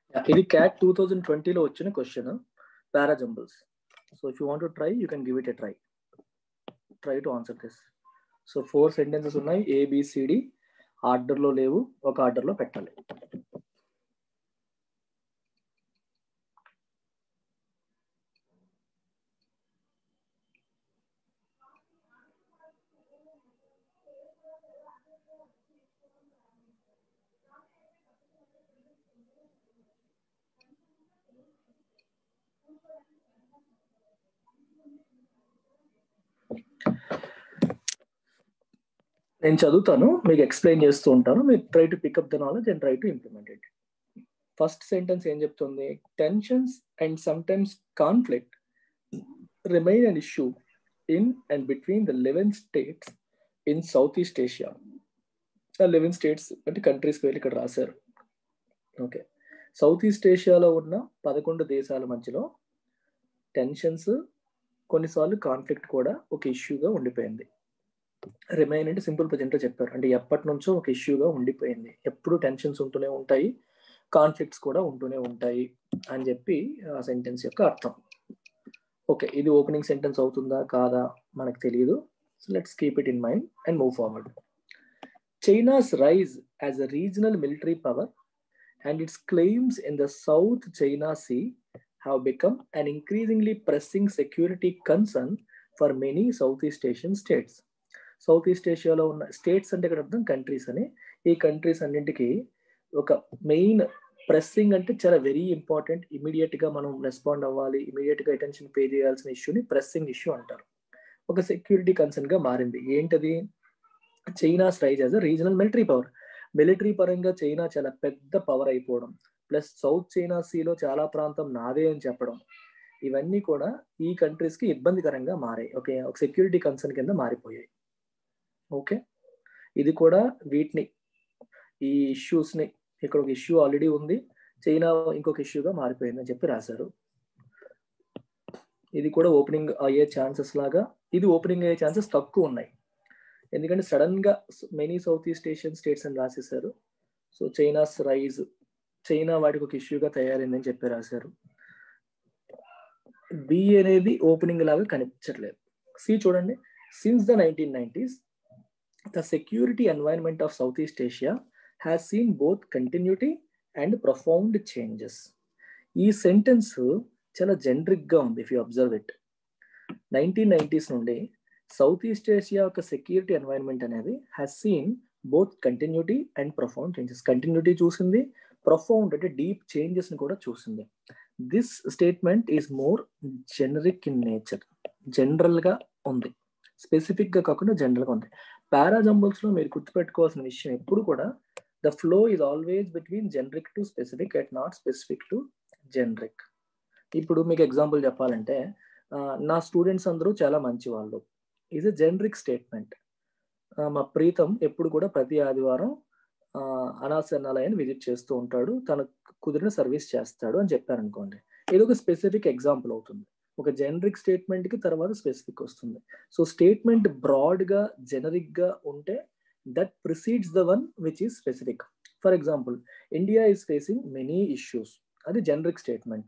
ఇది cat two thousand ట్వంటీలో వచ్చిన question parajumbles so if you want to try you can give it a try try to answer this so four sentences ఉన్నాయి A B C D ఆర్డర్లో లేవు ఒక ఆర్డర్లో పెట్టాలి నేను చదువుతాను మీకు ఎక్స్ప్లెయిన్ చేస్తూ ఉంటాను మీరు try to pick up the knowledge and try to implement it first sentence ఏం చెప్తుంది tensions and sometimes conflict remain an issue in and between the eleven states in Southeast Asia eleven states అంటే countries పేర్లు ఇక్కడ రాశారు okay south Southeast ఏషియాలో ఉన్న పదకొండు దేశాల మధ్యలో టెన్షన్స్ కొన్నిసార్లు కాన్ఫ్లిక్ట్ కూడా ఒక ఇష్యూగా ఉండిపోయింది రిమైన్ అంటే సింపుల్ ప్రజెంట్లో చెప్పారు అంటే ఎప్పటి నుంచో ఒక ఇష్యూగా ఉండిపోయింది ఎప్పుడు టెన్షన్స్ ఉంటూనే ఉంటాయి కాన్ఫ్లిక్ట్స్ కూడా ఉంటూనే ఉంటాయి అని చెప్పి ఆ సెంటెన్స్ యొక్క అర్థం ఓకే ఇది ఓపెనింగ్ సెంటెన్స్ అవుతుందా కాదా మనకు తెలియదు so let's keep it in mind and move forward China's rise as a regional military power and its claims in the South China Sea have become an increasingly pressing security concern for many Southeast Asian states. Southeast ఏషియాలో ఉన్న states అంటే ఇక్కడ అర్థం countries అని ఈ countries అన్నింటికి ఒక main pressing అంటే చాలా వెరీ ఇంపార్టెంట్ ఇమీడియట్ గా మనం రెస్పాండ్ అవ్వాలి ఇమీడియట్ గా అటెన్షన్ పే చేయాల్సిన ఇష్యూని ప్రెస్సింగ్ ఇష్యూ అంటారు ఒక సెక్యూరిటీ కన్సర్న్ గా మారింది ఏంటది China's rise as a regional military power military పరంగా చైనా చాలా పెద్ద పవర్ అయిపోవడం ప్లస్ సౌత్ చైనా సీలో చాలా ప్రాంతం నాదే అని చెప్పడం ఇవన్నీ కూడా ఈ కంట్రీస్ కి ఇబ్బందికరంగా మారాయి ఓకే ఒక సెక్యూరిటీ కన్సర్న్ కింద మారిపోయాయి ఓకే ఇది కూడా వీటిని ఈ ఇష్యూస్ ని ఇక్కడ ఒక ఇష్యూ ఆల్రెడీ ఉంది చైనా ఇంకొక ఇష్యూగా మారిపోయిందని చెప్పి రాశారు ఇది కూడా ఓపెనింగ్ అయ్యే ఛాన్సెస్ లాగా ఇది ఓపెనింగ్ అయ్యే ఛాన్సెస్ తక్కువ ఉన్నాయి ఎందుకంటే సడన్ గా many Southeast Asian states అని రాసేసారు సో చైనాస్ రైజ్ చైనా వాటికి ఒక ఇష్యూగా తయారైందని చెప్పి రాశారు బి అనేది ఓపెనింగ్ లాగా కనిపించట్లేదు సి చూడండి since the nineteen nineties the security environment of Southeast Asia has seen both continuity and profound changes ఈ సెంటెన్స్ చాలా జనరిక్ గా ఉంది if you observe it nineteen nineties నుండి సౌత్ ఈస్ట్ ఏషియా యొక్క security environment అనేది has seen both continuity and profound changes continuity చూసింది profound అంటే deep changes ని కూడా చూసింది this statement is more generic in nature general గా ఉంది స్పెసిఫిక్ గా కాకుండా జనరల్ గా ఉంది పారాజంబుల్స్ లో మీరు గుర్తుపెట్టుకోవాల్సిన విషయం ఎప్పుడు కూడా the flow is always between generic to specific at not specific to generic ఇప్పుడు మీకు ఎగ్జాంపుల్ చెప్పాలంటే నా స్టూడెంట్స్ అందరూ చాలా మంచి వాళ్ళు ఈజ్ ఎ జనరిక్ స్టేట్మెంట్ మా ప్రీతం ఎప్పుడు కూడా ప్రతి ఆదివారం అనాశరణాలయాన్ని విజిట్ చేస్తూ ఉంటాడు తనకు కుదిరిన సర్వీస్ చేస్తాడు అని చెప్పారు అనుకోండి ఇది ఒక స్పెసిఫిక్ ఎగ్జాంపుల్ అవుతుంది ఒక జనరిక్ స్టేట్మెంట్ కి తర్వాత స్పెసిఫిక్ వస్తుంది సో స్టేట్మెంట్ బ్రాడ్ గా జనరిక్ గా ఉంటే that precedes the one which is specific for example India is facing many issues అది generic statement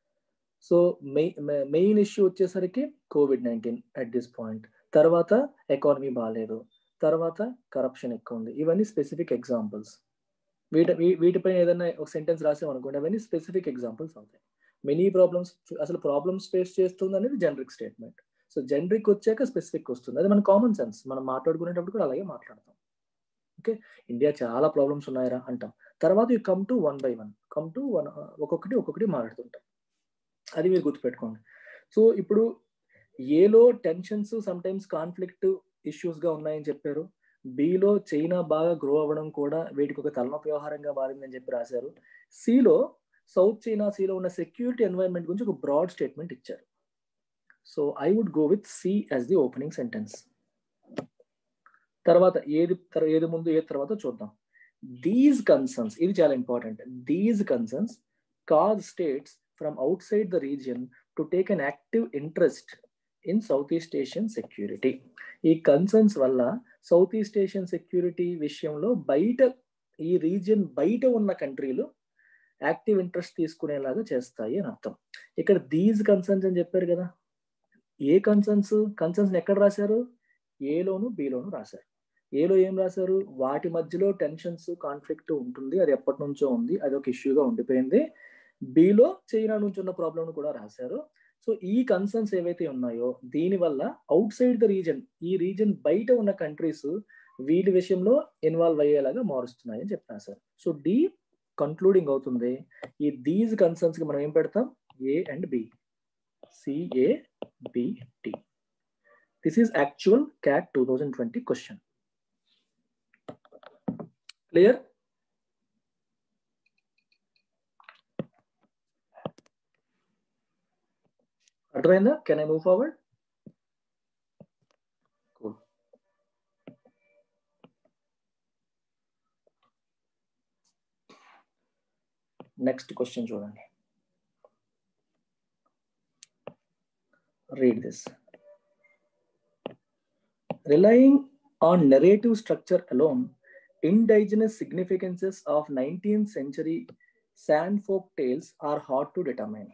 so main issue వచ్చేసరికి Covid nineteen at this point తర్వాత economy బాగాలేదు తర్వాత కరప్షన్ ఎక్కువ ఉంది ఇవన్నీ స్పెసిఫిక్ ఎగ్జాంపుల్స్ వీటి వీటిపైన ఏదైనా ఒక సెంటెన్స్ రాసామనుకోండి అవన్నీ స్పెసిఫిక్ ఎగ్జాంపుల్స్ అవుతాయి మెనీ ప్రాబ్లమ్స్ అసలు ప్రాబ్లమ్స్ ఫేస్ చేస్తుంది అనేది జనరిక్ స్టేట్మెంట్ సో జనరిక్ వచ్చాక స్పెసిఫిక్ వస్తుంది అది మన కామన్ సెన్స్ మనం మాట్లాడుకునేటప్పుడు కూడా అలాగే మాట్లాడతాం ఓకే ఇండియా చాలా ప్రాబ్లమ్స్ ఉన్నాయరా అంటాం తర్వాత you come to one by one come to one ఒక్కొక్కటి ఒక్కొక్కటి మాట్లాడుతుంటాం అది మీరు గుర్తుపెట్టుకోండి సో ఇప్పుడు ఏలో tensions sometimes conflict issues గా ఉన్నాయని చెప్పారు బిలో చైనా బాగా గ్రో అవ్వడం కూడా వీటికి ఒక తలనొప్పి వ్యవహారంగా మారిందని చెప్పి రాశారు సిలో సౌత్ చైనా సీలో ఉన్న సెక్యూరిటీ ఎన్వైరన్మెంట్ గురించి ఒక బ్రాడ్ స్టేట్మెంట్ ఇచ్చారు so I would go with C as the opening sentence తర్వాత ఏది ఏది ముందు ఏది తర్వాత చూద్దాం దీస్ కన్సర్న్స్ ఇది చాలా important these concerns cause states from outside the region to take an active interest in Southeast Asian security ఈ కన్సర్న్స్ వల్ల సౌత్ ఈస్ట్ ఏషియన్ సెక్యూరిటీ విషయంలో బయట ఈ రీజియన్ బయట ఉన్న కంట్రీలు యాక్టివ్ ఇంట్రెస్ట్ తీసుకునేలాగా చేస్తాయి అని అర్థం ఇక్కడ దీస్ కన్సర్న్స్ అని చెప్పారు కదా ఏ కన్సర్న్స్ కన్సర్న్స్ ఎక్కడ రాశారు ఏలోను బిలోను రాశారు ఏలో ఏం రాశారు వాటి మధ్యలో టెన్షన్స్ కాన్ఫ్లిక్ట్ ఉంటుంది అది ఎప్పటి నుంచో ఉంది అది ఒక ఇష్యూగా ఉండిపోయింది బిలో చైనా నుంచి ఉన్న ప్రాబ్లం కూడా రాశారు సో ఈ కన్సర్న్స్ ఏవైతే ఉన్నాయో దీనివల్ల అవుట్ సైడ్ ద రీజన్ ఈ రీజన్ బయట ఉన్న కంట్రీస్ వీటి విషయంలో ఇన్వాల్వ్ అయ్యేలాగా మారుస్తున్నాయి అని చెప్పిన సార్ సో డి కన్క్లూడింగ్ అవుతుంది ఈ దీస్ కన్సర్న్స్ కి మనం ఏం పెడతాం A and B C A B T this is actual CAT two thousand twenty question clear అర్థమైందా can I move forward cool next question చూడండి read this. Relying on narrative structure alone, indigenous significances of 19th century sand folk tales are hard to determine.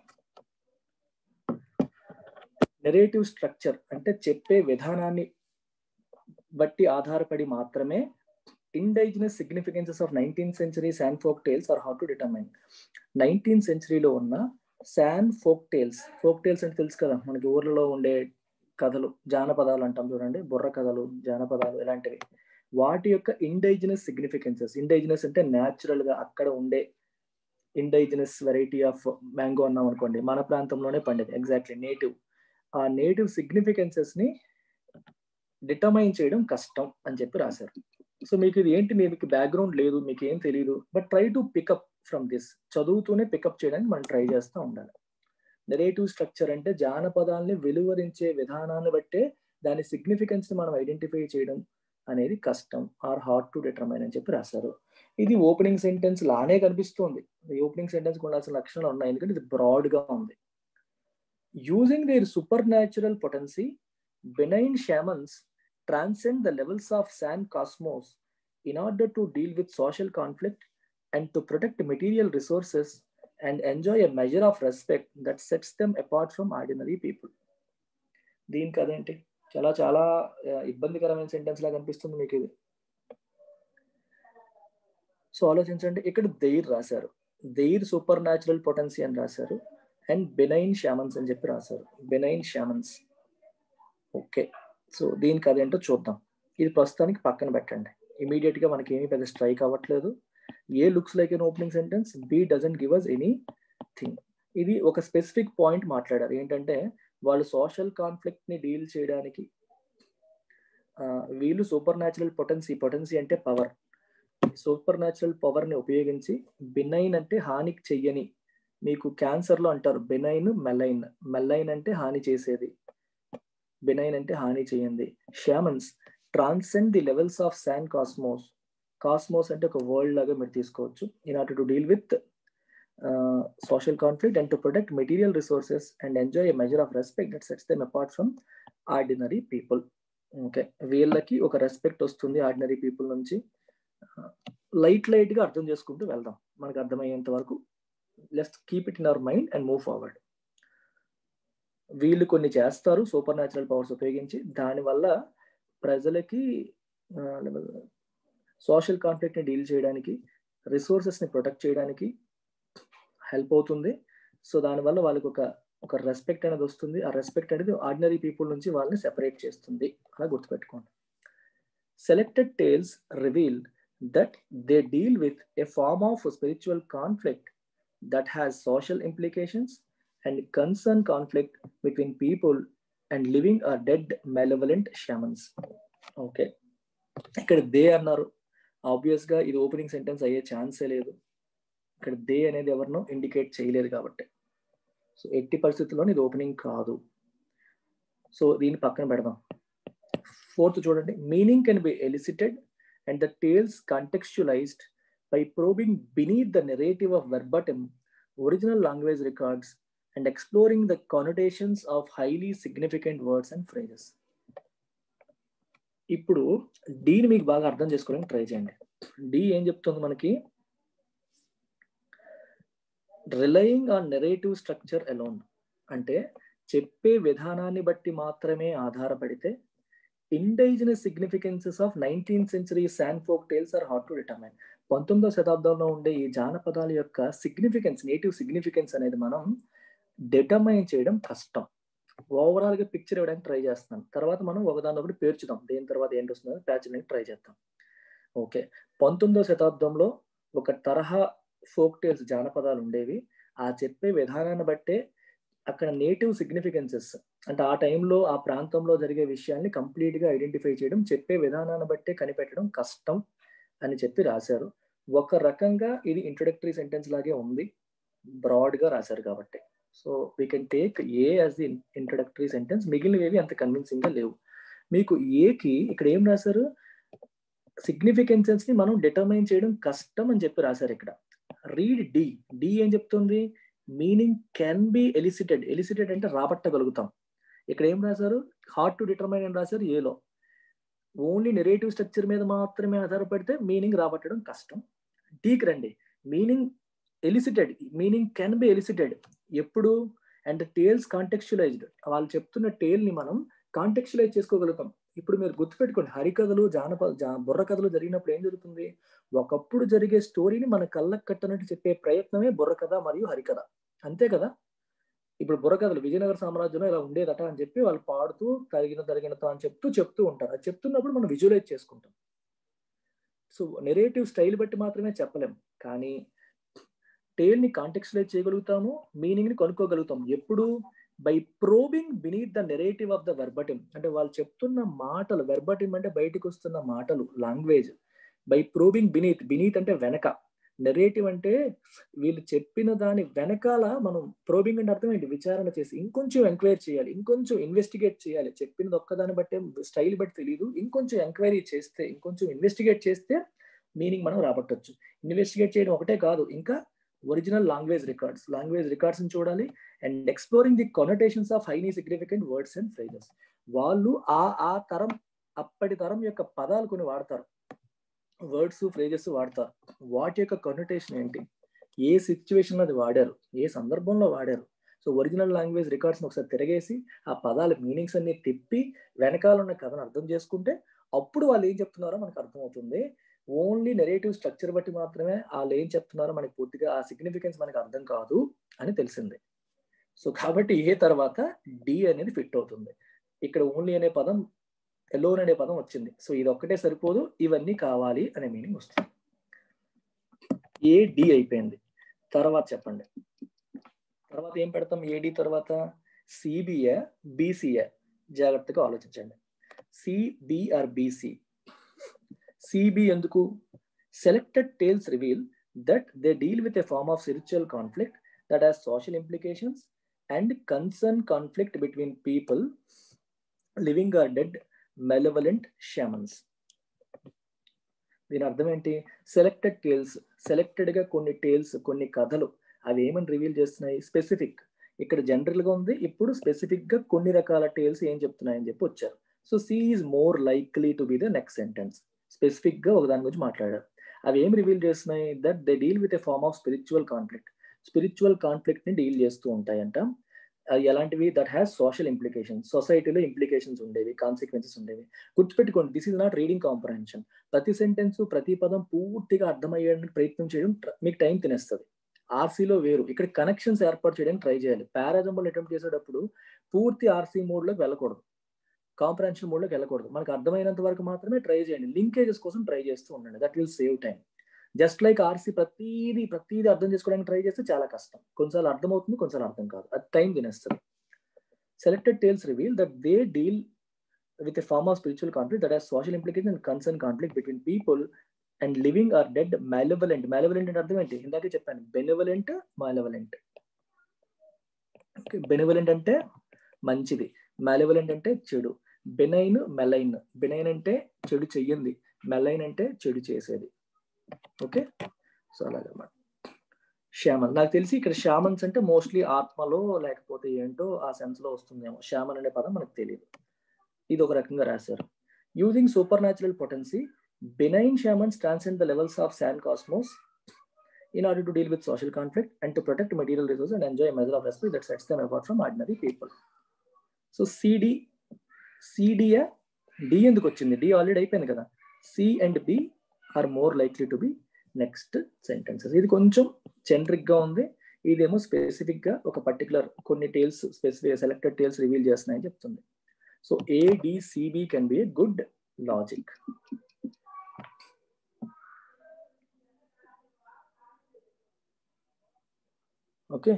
Narrative structure అంటే చెప్పే విధానాన్ని బట్టి ఆధారపడి మాత్రమే indigenous significances of nineteenth century San folk tales are how to determine nineteenth సెంచరీలో ఉన్న San folk tales folk tales అంటే తెలుసు కదా మనకి ఊర్లలో ఉండే కథలు జానపదాలు అంటాం చూడండి బుర్ర కథలు జానపదాలు ఇలాంటివి వాటి యొక్క ఇండైజినస్ సిగ్నిఫికెన్సెస్ ఇండైజినస్ అంటే న్యాచురల్ గా అక్కడ ఉండే ఇండైజినస్ వెరైటీ ఆఫ్ మ్యాంగో అన్నాం అనుకోండి మన ప్రాంతంలోనే పండేది ఎగ్జాక్ట్లీ నేటివ్ ఆ నేటివ్ సిగ్నిఫికెన్సెస్ ని డిటర్మైన్ చేయడం కష్టం అని చెప్పి రాశారు సో మీకు ఇది ఏంటి మీకు బ్యాక్గ్రౌండ్ లేదు మీకు ఏం తెలియదు but try to pick up from this చదువుతూనే పికప్ చేయడానికి మనం ట్రై చేస్తూ ఉండాలి నెరేటివ్ స్ట్రక్చర్ అంటే జానపదాల్ని వెలువరించే విధానాన్ని బట్టే దాని సిగ్నిఫికెన్స్ ని మనం ఐడెంటిఫై చేయడం అనేది కష్టం ఆర్ హార్డ్ టు డిటర్మైన్ అని చెప్పి రాశారు ఇది ఓపెనింగ్ సెంటెన్స్ లానే కనిపిస్తుంది ఈ ఓపెనింగ్ సెంటెన్స్ ఉండాల్సిన లక్షణాలు ఉన్నాయి ఎందుకంటే ఇది బ్రాడ్ గా ఉంది using their super natural potency benign shamans transcend the levels of sand cosmos in order to deal with social conflict and to protect material resources and enjoy a measure of respect that sets them apart from ordinary people. దీనికి అదేంటి చాలా చాలా ఇబ్బందికరమైన sentence లాగా అనిపిస్తుంది మీకు ఇది so ఆలోచించండి ఇక్కడ దెయిర్ రాశారు దెయిర్ సూపర్ న్యాచురల్ పొటెన్సీ అని రాశారు అండ్ బెనైన్ షామన్స్ అని చెప్పి రాశారు బెనైన్ షామన్స్ ఓకే సో దీనికి అదేంటో చూద్దాం ఇది ప్రస్తుతానికి పక్కన పెట్టండి ఇమీడియట్ గా మనకి ఏమీ పెద్ద స్ట్రైక్ అవ్వట్లేదు A looks like an opening sentence B doesn't give us anything ఇది ఒక స్పెసిఫిక్ పాయింట్ మాట్లాడారు ఏంటంటే వాళ్ళు సోషల్ కాన్ఫ్లిక్ట్ ని డీల్ చేయడానికి వీళ్ళు సూపర్ న్యాచురల్ పొటెన్సీ పొటెన్సీ అంటే పవర్ సూపర్ న్యాచురల్ పవర్ ని ఉపయోగించి బినైన్ అంటే హాని చెయ్యని మీకు క్యాన్సర్ లో అంటారు బెనైన్ మెలైన్ మెలైన్ అంటే హాని చేసేది బెనైన్ అంటే హాని చేయండి shamans transcend the levels of San cosmos cosmos అంటే ఒక వరల్డ్ లాగా మీరు తీసుకోవచ్చు in order to deal with social conflict and to protect material resources and enjoy a measure of respect that sets them apart from ordinary people okay వీళ్ళకి ఒక respect వస్తుంది ordinary people నుంచి light light గా అర్థం చేసుకుంటూ వెళ్దాం మనకు అర్థమయ్యేంత వరకు లెస్ట్ keep it in our mind and move forward వీళ్ళు కొన్ని చేస్తారు సూపర్ న్యాచురల్ పవర్స్ ఉపయోగించి దానివల్ల ప్రజలకి సోషల్ కాన్ఫ్లిక్ట్ ని డీల్ చేయడానికి రిసోర్సెస్ ని ప్రొటెక్ట్ చేయడానికి హెల్ప్ అవుతుంది సో దానివల్ల వాళ్ళకి ఒక ఒక రెస్పెక్ట్ అనేది వస్తుంది ఆ రెస్పెక్ట్ అనేది ఆర్డినరీ పీపుల్ నుంచి వాళ్ళని సెపరేట్ చేస్తుంది అలా గుర్తుపెట్టుకోండి selected tales reveal that they deal with a form of spiritual conflict that has social implications and concern conflict between people and living are dead malevolent shamans okay ఇక్కడ they అన్నారు obvious గా ఇది opening sentence అయ్యే ఛాన్సే లేదు ఇక్కడ they అనేది ఎవరినో ఇండికేట్ చేయలేదు కాబట్టి సో ఎట్టి పరిస్థితుల్లో ఇది ఓపెనింగ్ కాదు సో దీన్ని పక్కన పెడదాం ఫోర్త్ చూడండి meaning can be elicited and the tales contextualized by probing beneath the narrative of verbatim original language records and exploring the connotations of highly significant words and phrases. ఇప్పుడు డీని మీకు బాగా అర్థం చేసుకోవడానికి ట్రై చేయండి డి ఏం చెప్తుంది మనకి relying on narrative structure alone అంటే చెప్పే విధానాన్ని బట్టి మాత్రమే ఆధారపడితే indigenous significances of nineteenth century San folk tales are hard to determine పంతొమ్మిదవ శతాబ్దంలో ఉండే ఈ జానపదాల యొక్క సిగ్నిఫికెన్స్ నేటివ్ సిగ్నిఫికెన్స్ అనేది మనం డిటర్మైన్ చేయడం కష్టం ఓవరాల్ గా పిక్చర్ ఇవ్వడానికి ట్రై చేస్తున్నాం తర్వాత మనం ఒకదాని ఒకటి పేర్చుదాం దేని తర్వాత ఏంటి వస్తుందో ప్యాచ్ ట్రై చేద్దాం ఓకే పంతొమ్మిదవ శతాబ్దంలో ఒక తరహా ఫోక్ టేల్స్ జానపదాలు ఉండేవి ఆ చెప్పే విధానాన్ని బట్టే అక్కడ నేటివ్ సిగ్నిఫికెన్సెస్ అంటే ఆ టైంలో ఆ ప్రాంతంలో జరిగే విషయాన్ని కంప్లీట్ గా ఐడెంటిఫై చేయడం చెప్పే విధానాన్ని బట్టే కనిపెట్టడం కష్టం అని చెప్పి రాశారు ఒక రకంగా ఇది ఇంట్రొడక్టరీ సెంటెన్స్ లాగే ఉంది బ్రాడ్ గా రాశారు కాబట్టి so we can take A as the introductory sentence మిగిలినవి అంత కన్విన్సింగ్ గా లేవు మీకు ఏకి ఇక్కడ ఏం రాశారు సిగ్నిఫికెన్సెస్ ని మనం డిటర్మైన్ చేయడం కష్టం అని చెప్పి రాశారు ఇక్కడ రీడ్ డి డి ఏం చెప్తుంది meaning can be elicited elicited అంటే రాబట్టగలుగుతాం ఇక్కడ ఏం రాశారు హార్డ్ టు డిటర్మైన్ అని రాశారు ఏలో ఓన్లీ నెరేటివ్ స్ట్రక్చర్ మీద మాత్రమే ఆధారపడితే మీనింగ్ రాబట్టడం కష్టం డీకి రండి meaning elicited meaning can be elicited ఎప్పుడు అండ్ టేల్స్ కాంటెక్చులైజ్డ్ వాళ్ళు చెప్తున్న టేల్ ని మనం కాంటెక్చులైజ్ చేసుకోగలుగుతాం ఇప్పుడు మీరు గుర్తుపెట్టుకోండి హరికథలు జానపద బుర్ర కథలు జరిగినప్పుడు ఏం జరుగుతుంది ఒకప్పుడు జరిగే స్టోరీని మన కళ్ళకు కట్టనట్టు చెప్పే ప్రయత్నమే బుర్రకథ మరియు హరికథ అంతే కదా ఇప్పుడు బుర్రకథలు విజయనగర సామ్రాజ్యంలో ఇలా ఉండేదట అని చెప్పి వాళ్ళు పాడుతూ తగిన తగినతో అని చెప్తూ చెప్తూ ఉంటారు అది చెప్తున్నప్పుడు మనం విజువలైజ్ చేసుకుంటాం సో నెరేటివ్ స్టైల్ బట్టి మాత్రమే చెప్పలేం కానీ టేల్ ని కాంటెక్స్లైజ్ చేయగలుగుతాము మీనింగ్ ని కనుక్కోగలుగుతాం ఎప్పుడు by probing beneath the narrative of the verbatim అంటే వాళ్ళు చెప్తున్న మాటలు వెర్బటిమ్ అంటే బయటకు వస్తున్న మాటలు language by probing beneath beneath అంటే వెనక నెరేటివ్ అంటే వీళ్ళు చెప్పిన దాని వెనకాల మనం ప్రోబింగ్ అంటే అర్థం ఏంటి విచారణ చేసి ఇంకొంచెం ఎంక్వైరీ చేయాలి ఇంకొంచెం ఇన్వెస్టిగేట్ చేయాలి చెప్పినది ఒక్కదాన్ని బట్టే స్టైల్ బట్టి తెలియదు ఇంకొంచెం ఎంక్వైరీ చేస్తే ఇంకొంచెం ఇన్వెస్టిగేట్ చేస్తే మీనింగ్ మనం రాబట్టొచ్చు ఇన్వెస్టిగేట్ చేయడం ఒకటే కాదు ఇంకా original language records language records చూడాలి and exploring the connotations of highly significant words and phrases వాళ్ళు ఆ ఆ తరం అప్పటి తరం యొక్క పదాలు కొన్ని వాడతారు వర్డ్స్ ఫ్రేజెస్ వాడతారు వాటి యొక్క కొనటేషన్ ఏంటి ఏ సిచ్యువేషన్ అది వాడారు ఏ సందర్భంలో వాడారు సో ఒరిజినల్ లాంగ్వేజ్ రికార్డ్స్ని ఒకసారి తిరగేసి ఆ పదాల మీనింగ్స్ అన్ని తిప్పి వెనకాల ఉన్న కథను అర్థం చేసుకుంటే అప్పుడు వాళ్ళు ఏం చెప్తున్నారో మనకు అర్థమవుతుంది ఓన్లీ నెరేటివ్ స్ట్రక్చర్ బట్టి మాత్రమే వాళ్ళు ఏం చెప్తున్నారో మనకి పూర్తిగా ఆ సిగ్నిఫికెన్స్ మనకు అర్థం కాదు అని తెలిసింది సో కాబట్టి ఏ తర్వాత డి అనేది ఫిట్ అవుతుంది ఇక్కడ ఓన్లీ అనే పదం ఎలోన్ అనే పదం వచ్చింది సో ఇది ఒక్కటే సరిపోదు ఇవన్నీ కావాలి అనే మీనింగ్ వస్తుంది ఏ డి అయిపోయింది తర్వాత చెప్పండి తర్వాత ఏం పెడతాం ఏడి తర్వాత సిబిఏ బీసీఏ జాగ్రత్తగా ఆలోచించండి సిబిఆర్ బీసీ సిబి ఎందుకు selected tales reveal that they deal with a form of spiritual conflict that has social implications and concern conflict between people living or dead malevolent shamans దీని అర్థం ఏంటి selected tiles selected గా కొన్ని tiles కొన్ని కథలు అవి ఏమని రివీల్ చేస్తున్నాయి స్పెసిఫిక్ ఇక్కడ జనరల్ గా ఉంది ఇప్పుడు స్పెసిఫిక్ గా కొన్ని రకాల టేల్స్ ఏం చెప్తున్నాయని చెప్పి వచ్చారు so C is more likely to be the next sentence specific గా ఒక దాని గురించి మాట్లాడారు అవి ఏం రివీల్ చేస్తున్నాయి that they deal with a form of spiritual conflict spiritual conflict ని డీల్ చేస్తూ ఉంటాయంట ఎలాంటివి దట్ హ్యాస్ సోషల్ ఇంప్లికేషన్స్ సొసైటీలో ఇంప్లికేషన్స్ ఉండేవి కాన్సిక్వెన్సెస్ ఉండేవి గుర్తుపెట్టుకోండి this is not reading comprehension ప్రతి సెంటెన్స్ ప్రతి పదం పూర్తిగా అర్థమయ్యేందుకు ప్రయత్నం చేయడం మీకు టైం తినేస్తుంది ఆర్సీలో వేరు ఇక్కడ కనెక్షన్స్ ఏర్పాటు చేయడానికి ట్రై చేయాలి పారాజంబల్ అటెంప్ట్ చేసేటప్పుడు పూర్తి ఆర్సీ మోడ్లోకి వెళ్ళకూడదు కాంప్రహెన్షన్ మోడ్లోకి వెళ్ళకూడదు మనకు అర్థమైనంత వరకు మాత్రమే ట్రై చేయండి లింకేజెస్ కోసం ట్రై చేస్తూ ఉండండి that will save time just like RC ప్రతిదీ ప్రతిదీ అర్థం చేసుకోవడానికి ట్రై చేస్తే చాలా కష్టం కొన్నిసార్లు అర్థమవుతుంది కొన్నిసార్లు అర్థం కాదు అది టైం తినేస్తుంది selected tales reveal that they deal with a form of spiritual conflict that has social implication and concern conflict between people and living or dead malevolent malevolent అంటే అర్థం ఏంటి ఇందాకే చెప్పాను బెనివలెంట్ మ్యాలవలెంట్ ఓకే బెనివలెంట్ అంటే మంచిది మ్యాలవలెంట్ అంటే చెడు బెనైన్ మెలైన్ బెనైన్ అంటే చెడు చెయ్యింది మెలైన్ అంటే చెడు చేసేది ఓకే సో అలాగన్నమాట శ్యామన్ నాకు తెలిసి ఇక్కడ షామన్స్ అంటే మోస్ట్లీ ఆత్మలో లేకపోతే ఏంటో ఆ సెన్స్ లో వస్తుందేమో షామన్ అనే పదం మనకు తెలియదు ఇది ఒక రకంగా రాశారు using super natural potency benign shamans transcend the levels of sand cosmos in order to deal with social conflict and to protect material resources and enjoy a measure of respect that sets them apart from ordinary people. So C D C D A D ఎందుకు వచ్చింది D already అయిపోయింది కదా C and B are more likely to be next sentences ఇది కొంచెం generic గా ఉంది ఇదేమో specific గా ఒక పర్టికులర్ కొన్ని tales specific selected tales reveal చేస్తున్నాయని చెప్తుంది so A D C B can be A good logic okay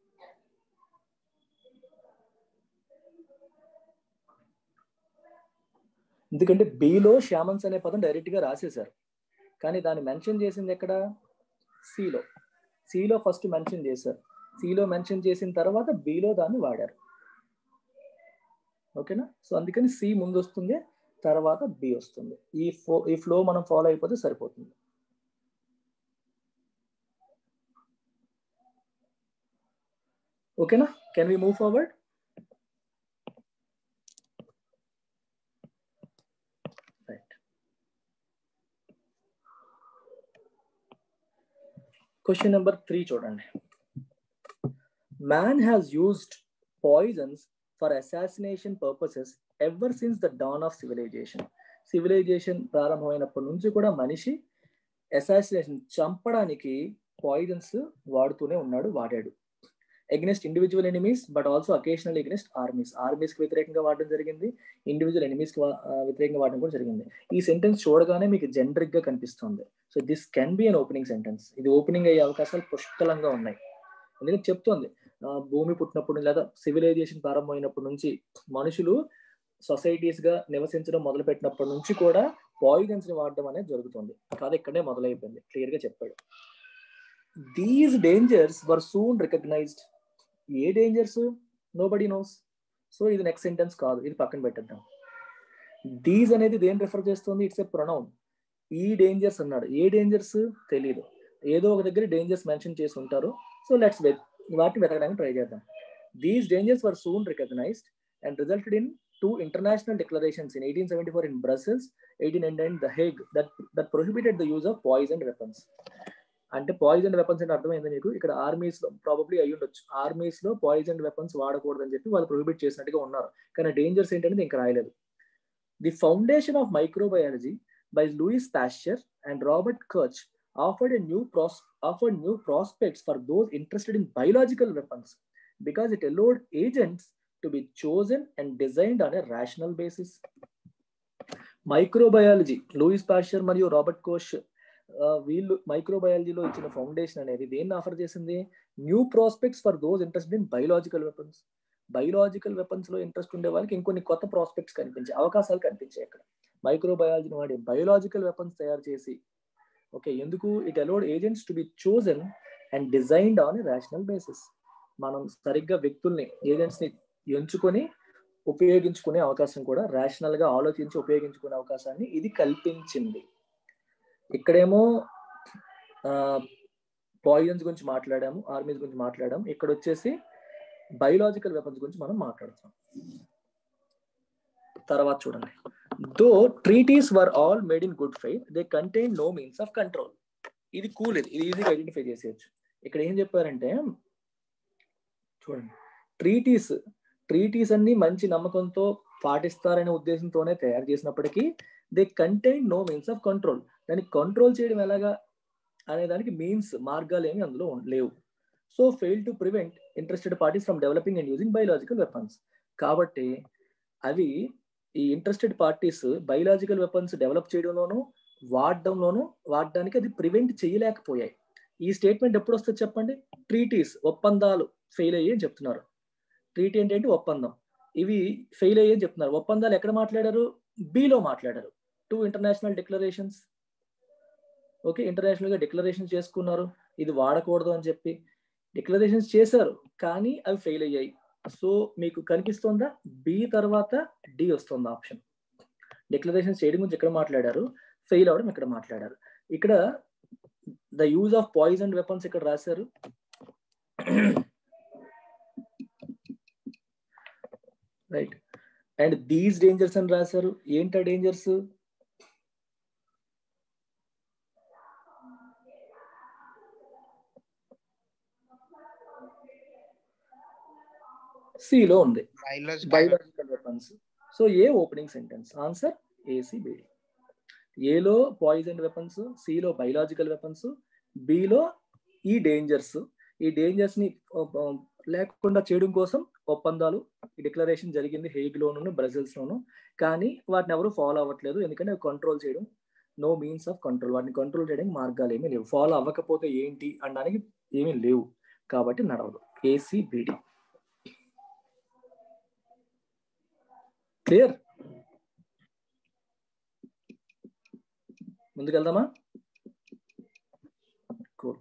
ఎందుకంటే బిలో శ్యామన్స్ అనే పదం డైరెక్ట్ గా రాసేశారు కానీ దాన్ని మెన్షన్ చేసింది ఎక్కడ సిలో సిలో ఫస్ట్ మెన్షన్ చేశారు సిలో మెన్షన్ చేసిన తర్వాత బిలో దాన్ని వాడారు ఓకేనా సో అందుకని సి ముందు వస్తుంది తర్వాత బి వస్తుంది ఈ ఫో ఈ ఫ్లో మనం ఫాలో అయిపోతే సరిపోతుంది ఓకేనా can we move forward right question number three చూడండి man has used poisons for assassination purposes ever since the dawn of civilization civilization ప్రారంభమైనప్పటి నుంచి కూడా మనిషి అసాసినేషన్ చంపడానికి పాయిజన్స్ వాడుతూనే ఉన్నాడు వాడాడు against individual enemies but also occasional against armies armies కి వ్యతిరేకంగా వాడడం జరిగింది ఇండివిజువల్ ఎనిమీస్ కి వ్యతిరేకంగా వాడడం కూడా జరిగింది ఈ సెంటెన్స్ చూడగానే మీకు జనరిక్ గా కనిపిస్తుంది so this can be an opening sentence ఇది ఓపెనింగ్ అయ్యే అవకాశాలు పుష్కలంగా ఉన్నాయి ఎందుకంటే చెప్తోంది భూమి పుట్టినప్పుడు లేదా సివిలైజేషన్ ప్రారంభమైనప్పటి నుంచి మనుషులు సొసైటీస్ గా నివసించడం మొదలు పెట్టినప్పటి నుంచి కూడా పాయిజన్స్ ని వాడడం అనేది జరుగుతుంది కాదు ఇక్కడే మొదలైపోయింది క్లియర్ గా చెప్పాడు these dangers were soon recognized ఏ dangers nobody knows so ఇది నెక్స్ట్ సెంటెన్స్ కాదు ఇది పక్కన పెట్టేద్దాం దీస్ అనేది దేని రెఫర్ చేస్తుంది ఇట్స్ ఎ ప్రొనౌన్ ఈ డేంజర్స్ అన్నాడు ఏ డేంజర్స్ తెలియదు ఏదో ఒక దగ్గర డేంజర్స్ మెన్షన్ చేసి ఉంటారు సో లెట్స్ వాటిని వెతకడానికి ట్రై చేద్దాం these dangers were soon recognized and resulted in two international declarations in 1874 in Brussels, 1899 in The Hague that, that prohibited the use of poisoned weapons. అంటే పాయిజన్ వెపన్స్ అంటే అర్థమైంది మీకు ఇక్కడ ఆర్మీస్ లో probably అయ్యి ఉండొచ్చు ఆర్మీస్ లో పాయిజన్ వెపన్స్ వాడకూడదు అని చెప్పి వాళ్ళు ప్రొహిబిట్ చేసినట్టుగా ఉన్నారు కానీ డేంజర్స్ ఏంటనేది ఇంకా రాయలేదు the foundation of microbiology by Louis Pasteur and Robert Koch afforded a new pros afforded new prospects for those interested in biological weapons because it allowed agents to be chosen and designed on a rational basis. Microbiology Louis Pasteur మరియు Robert Koch వీళ్ళు మైక్రోబయాలజీలో ఇచ్చిన foundation అనేది దేన్ని offer చేసింది new prospects for those interest in biological weapons biological weapons లో interest ఉండే వాళ్ళకి ఇంకొన్ని కొత్త ప్రాస్పెక్ట్స్ కనిపించే అవకాశాలు కనిపించాయి అక్కడ మైక్రోబయాలజీని వాడి బయోలాజికల్ వెపన్స్ తయారు చేసి ఓకే ఎందుకు it allowed agents to be chosen and designed on a rational basis మనం సరిగ్గా వ్యక్తుల్ని ఏజెంట్స్ ని ఎంచుకొని ఉపయోగించుకునే అవకాశం కూడా రేషనల్ గా ఆలోచించి ఉపయోగించుకునే అవకాశాన్ని ఇది కల్పించింది ఇక్కడేమో పాయిజన్స్ గురించి మాట్లాడాము ఆర్మీస్ గురించి మాట్లాడాము ఇక్కడ వచ్చేసి బయోలాజికల్ వెపన్స్ గురించి మనం మాట్లాడుతాం తర్వాత చూడండి though treaties were all made in good faith they contain no means of control ఇది కూల్ ఇది ఇది ఈజీగా ఐడెంటిఫై చేసేయచ్చు ఇక్కడ ఏం చెప్పారంటే చూడండి ట్రీటీస్ ట్రీటీస్ అన్ని మంచి నమ్మకంతో పాటిస్తారనే ఉద్దేశంతోనే తయారు చేసినప్పటికీ they contain no means of control దాన్ని కంట్రోల్ చేయడం ఎలాగా అనే దానికి మీన్స్ మార్గాలు ఏమి అందులో లేవు so fail to prevent interested parties from developing and using biological weapons కాబట్టి అవి ఈ interested parties biological weapons develop చేయడంలోనూ వాడడంలోనూ వాడడానికి అది ప్రివెంట్ చేయలేకపోయాయి ఈ స్టేట్మెంట్ ఎప్పుడు వస్తుంది చెప్పండి ట్రీటీస్ ఒప్పందాలు ఫెయిల్ అయ్యి అని చెప్తున్నారు ట్రీటీ ఏంటంటే ఒప్పందం ఇవి ఫెయిల్ అయ్యి అని చెప్తున్నారు ఒప్పందాలు ఎక్కడ మాట్లాడారు బిలో మాట్లాడారు two international declarations okay international గా డిక్లరేషన్ చేసుకున్నారు ఇది వాడకూడదు అని చెప్పి డిక్లరేషన్స్ చేశారు కానీ అవి ఫెయిల్ అయ్యాయి సో మీకు కనిపిస్తుందా బి తర్వాత డి వస్తుంది ఆప్షన్ డిక్లరేషన్స్ చేయడం గురించి ఇక్కడ మాట్లాడారు ఫెయిల్ అవడం ఇక్కడ మాట్లాడారు ఇక్కడ the use of poison weapons ఇక్కడ రాశారు రైట్ అండ్ దీస్ డేంజర్స్ అని రాశారు ఏంటా డేంజర్స్ సిలో ఉంది biological biological weapons so A opening sentence answer A C B D ఏలో పాయిజన్ వెపన్స్ సిలో బయలాజికల్ వెపన్స్ బిలో ఈ డేంజర్స్ ఈ డేంజర్స్ ని ఆ, ఆ, లేకుండా చేయడం కోసం ఒప్పందాలు ఈ డిక్లరేషన్ జరిగింది హేగ్ లోను బ్రజిల్స్ లోను కానీ వాటిని ఎవరు ఫాలో అవ్వట్లేదు ఎందుకంటే కంట్రోల్ చేయడం నో మీన్స్ ఆఫ్ కంట్రోల్ వాటిని కంట్రోల్ చేయడానికి మార్గాలు ఏమీ లేవు ఫాలో అవ్వకపోతే ఏంటి అనడానికి ఏమీ లేవు కాబట్టి నడవదు ఏసీబిడి క్లియర్ ముందుకెళ్దామా Cool.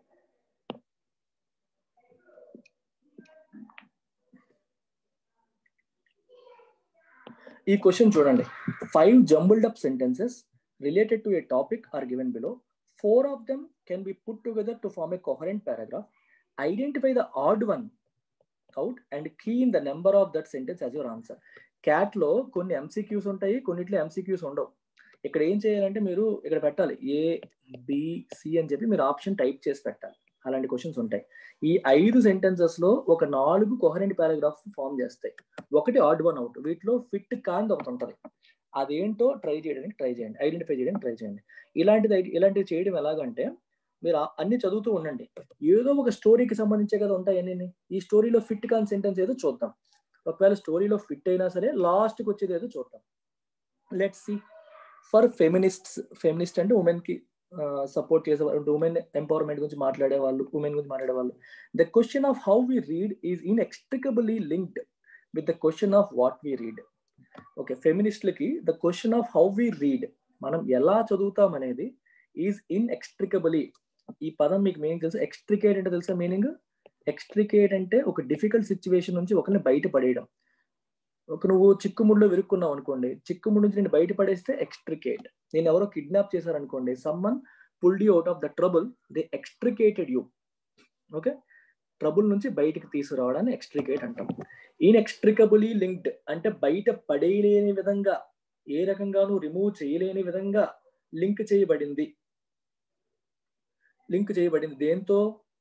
ఈ క్వశ్చన్ చూడండి five jumbled up sentences related to a topic are given below four of them can be put together to form a coherent paragraph identify the odd one out and key in the number of that sentence as your answer CAT లో కొన్ని MCQs ఉంటాయి కొన్నిట్లో MCQs ఉండవు ఇక్కడ ఏం చేయాలంటే మీరు ఇక్కడ పెట్టాలి ఏ బి సి అని చెప్పి మీరు ఆప్షన్ టైప్ చేసి పెట్టాలి అలాంటి క్వశ్చన్స్ ఉంటాయి ఈ ఐదు సెంటెన్సెస్ లో ఒక నాలుగు కొహరెంట్ పారాగ్రాఫ్ ఫామ్ చేస్తాయి ఒకటి ఆడ్ వన్ అవుట్ వీటిలో ఫిట్ కాంది ఒకటి ఉంటుంది అదేంటో ట్రై చేయడానికి ట్రై చేయండి ఐడెంటిఫై చేయడానికి ట్రై చేయండి ఇలాంటిది ఇలాంటివి చేయడం ఎలాగంటే మీరు ఆ- అన్ని చదువుతూ ఉండండి ఏదో ఒక స్టోరీకి సంబంధించే కదా ఉంటాయి అన్ని ఈ స్టోరీలో ఫిట్ కాని సెంటెన్స్ ఏదో చూద్దాం ఒకవేళ స్టోరీలో ఫిట్ అయినా సరే లాస్ట్కి వచ్చేది ఏదో చూద్దాం let's see for feminists feminist అంటే ఉమెన్ కి సపోర్ట్ చేసే వాళ్ళు ఉమెన్ ఎంపవర్మెంట్ గురించి మాట్లాడే వాళ్ళు ఉమెన్ గురించి మాట్లాడే వాళ్ళు the question of how we read is inextricably linked with the question of what we read okay ఫెమినిస్ట్లకి the question of how we read మనం ఎలా చదువుతాం అనేది ఈజ్ ఇన్ఎక్స్ట్రికబుల్లీ ఈ పదం మీకు మీనింగ్ తెలుసు ఎక్స్ట్రికేట్ అంటే తెలుసా మీనింగ్ ఎక్స్ట్రికేట్ అంటే ఒక డిఫికల్ట్ సిచ్యువేషన్ నుంచి ఒకరిని బయట పడేయడం ఒక నువ్వు చిక్కుముడిలో విరుక్కున్నావు అనుకోండి చిక్కుముడి నుంచి నేను బయట పడేస్తే ఎక్స్ట్రికేట్ నేను ఎవరో కిడ్నాప్ చేశారనుకోండి someone pulled you out of the trouble they extricated you okay trouble నుంచి బయటికి తీసుకురావడాన్ని ఎక్స్ట్రికేట్ అంటాం ఇన్ఎక్స్ట్రికబులీ లింక్డ్ అంటే బయట పడేయలేని విధంగా ఏ రకంగానూ రిమూవ్ చేయలేని విధంగా లింక్ చేయబడింది లింక్ చేయబడింది దేంతో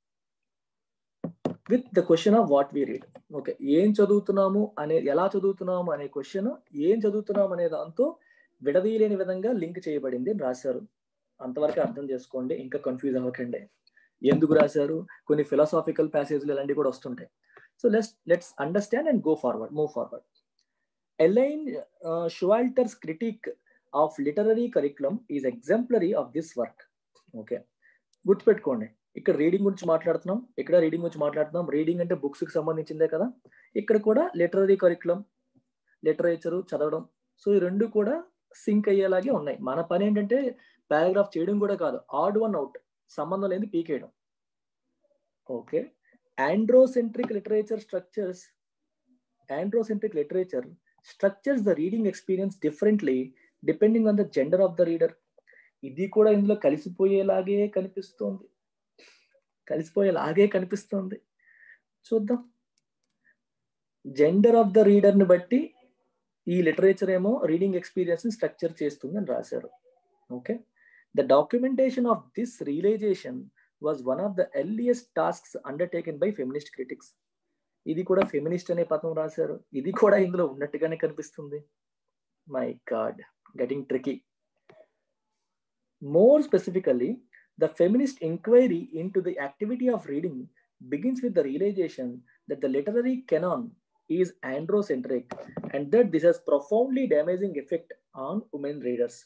with the question of what we read okay ఏం చదువుతున్నాము అనే ఎలా చదువుతున్నాము అనే క్వశ్చన్ ఏం చదువుతున్నాము అనే దాంతో విడదీయలేని విధంగా లింక్ చేయబడింది అని రాశారు అంతవరకు అర్థం చేసుకోండి ఇంకా కన్ఫ్యూజ్ అవ్వకండి ఎందుకు రాశారు కొన్ని ఫిలాసాఫికల్ ప్యాసేజ్లు ఇలాంటివి కూడా వస్తుంటాయి so let's let's understand and go forward move forward Elaine Showalter's critique of literary curriculum is exemplary of this work okay గుర్తుపెట్టుకోండి ఇక్కడ రీడింగ్ గురించి మాట్లాడుతున్నాం ఇక్కడ రీడింగ్ గురించి మాట్లాడుతున్నాం రీడింగ్ అంటే బుక్స్ కి సంబంధించిందే కదా ఇక్కడ కూడా లిటరరీ కరికులం లిటరేచర్ చదవడం సో ఈ రెండు కూడా సింక్ అయ్యేలాగే ఉన్నాయి మన పని ఏంటంటే పారాగ్రాఫ్ చేయడం కూడా కాదు ఆడ్ వన్ అవుట్ సంబంధం లేని పీకేయడం okay androcentric literature structures androcentric literature structures the reading experience differently depending on the gender of the reader ఇది కూడా ఇందులో కలిసిపోయేలాగే కనిపిస్తోంది కలిసిపోయేలాగే కనిపిస్తోంది చూద్దాం జెండర్ ఆఫ్ ద రీడర్ ని బట్టి ఈ లిటరేచర్ ఏమో రీడింగ్ ఎక్స్పీరియన్స్ ని స్ట్రక్చర్ చేస్తుంది అని రాశారు okay the documentation of this realization was one of the earliest tasks undertaken by feminist critics ఇది కూడా ఫెమినిస్ట్ అనే పదం రాశారు ఇది కూడా ఇందులో ఉన్నట్టుగానే కనిపిస్తుంది my god getting tricky more specifically the feminist enquiry into the activity of reading begins with the realization that the literary canon is androcentric and that this has profoundly damaging effect on women readers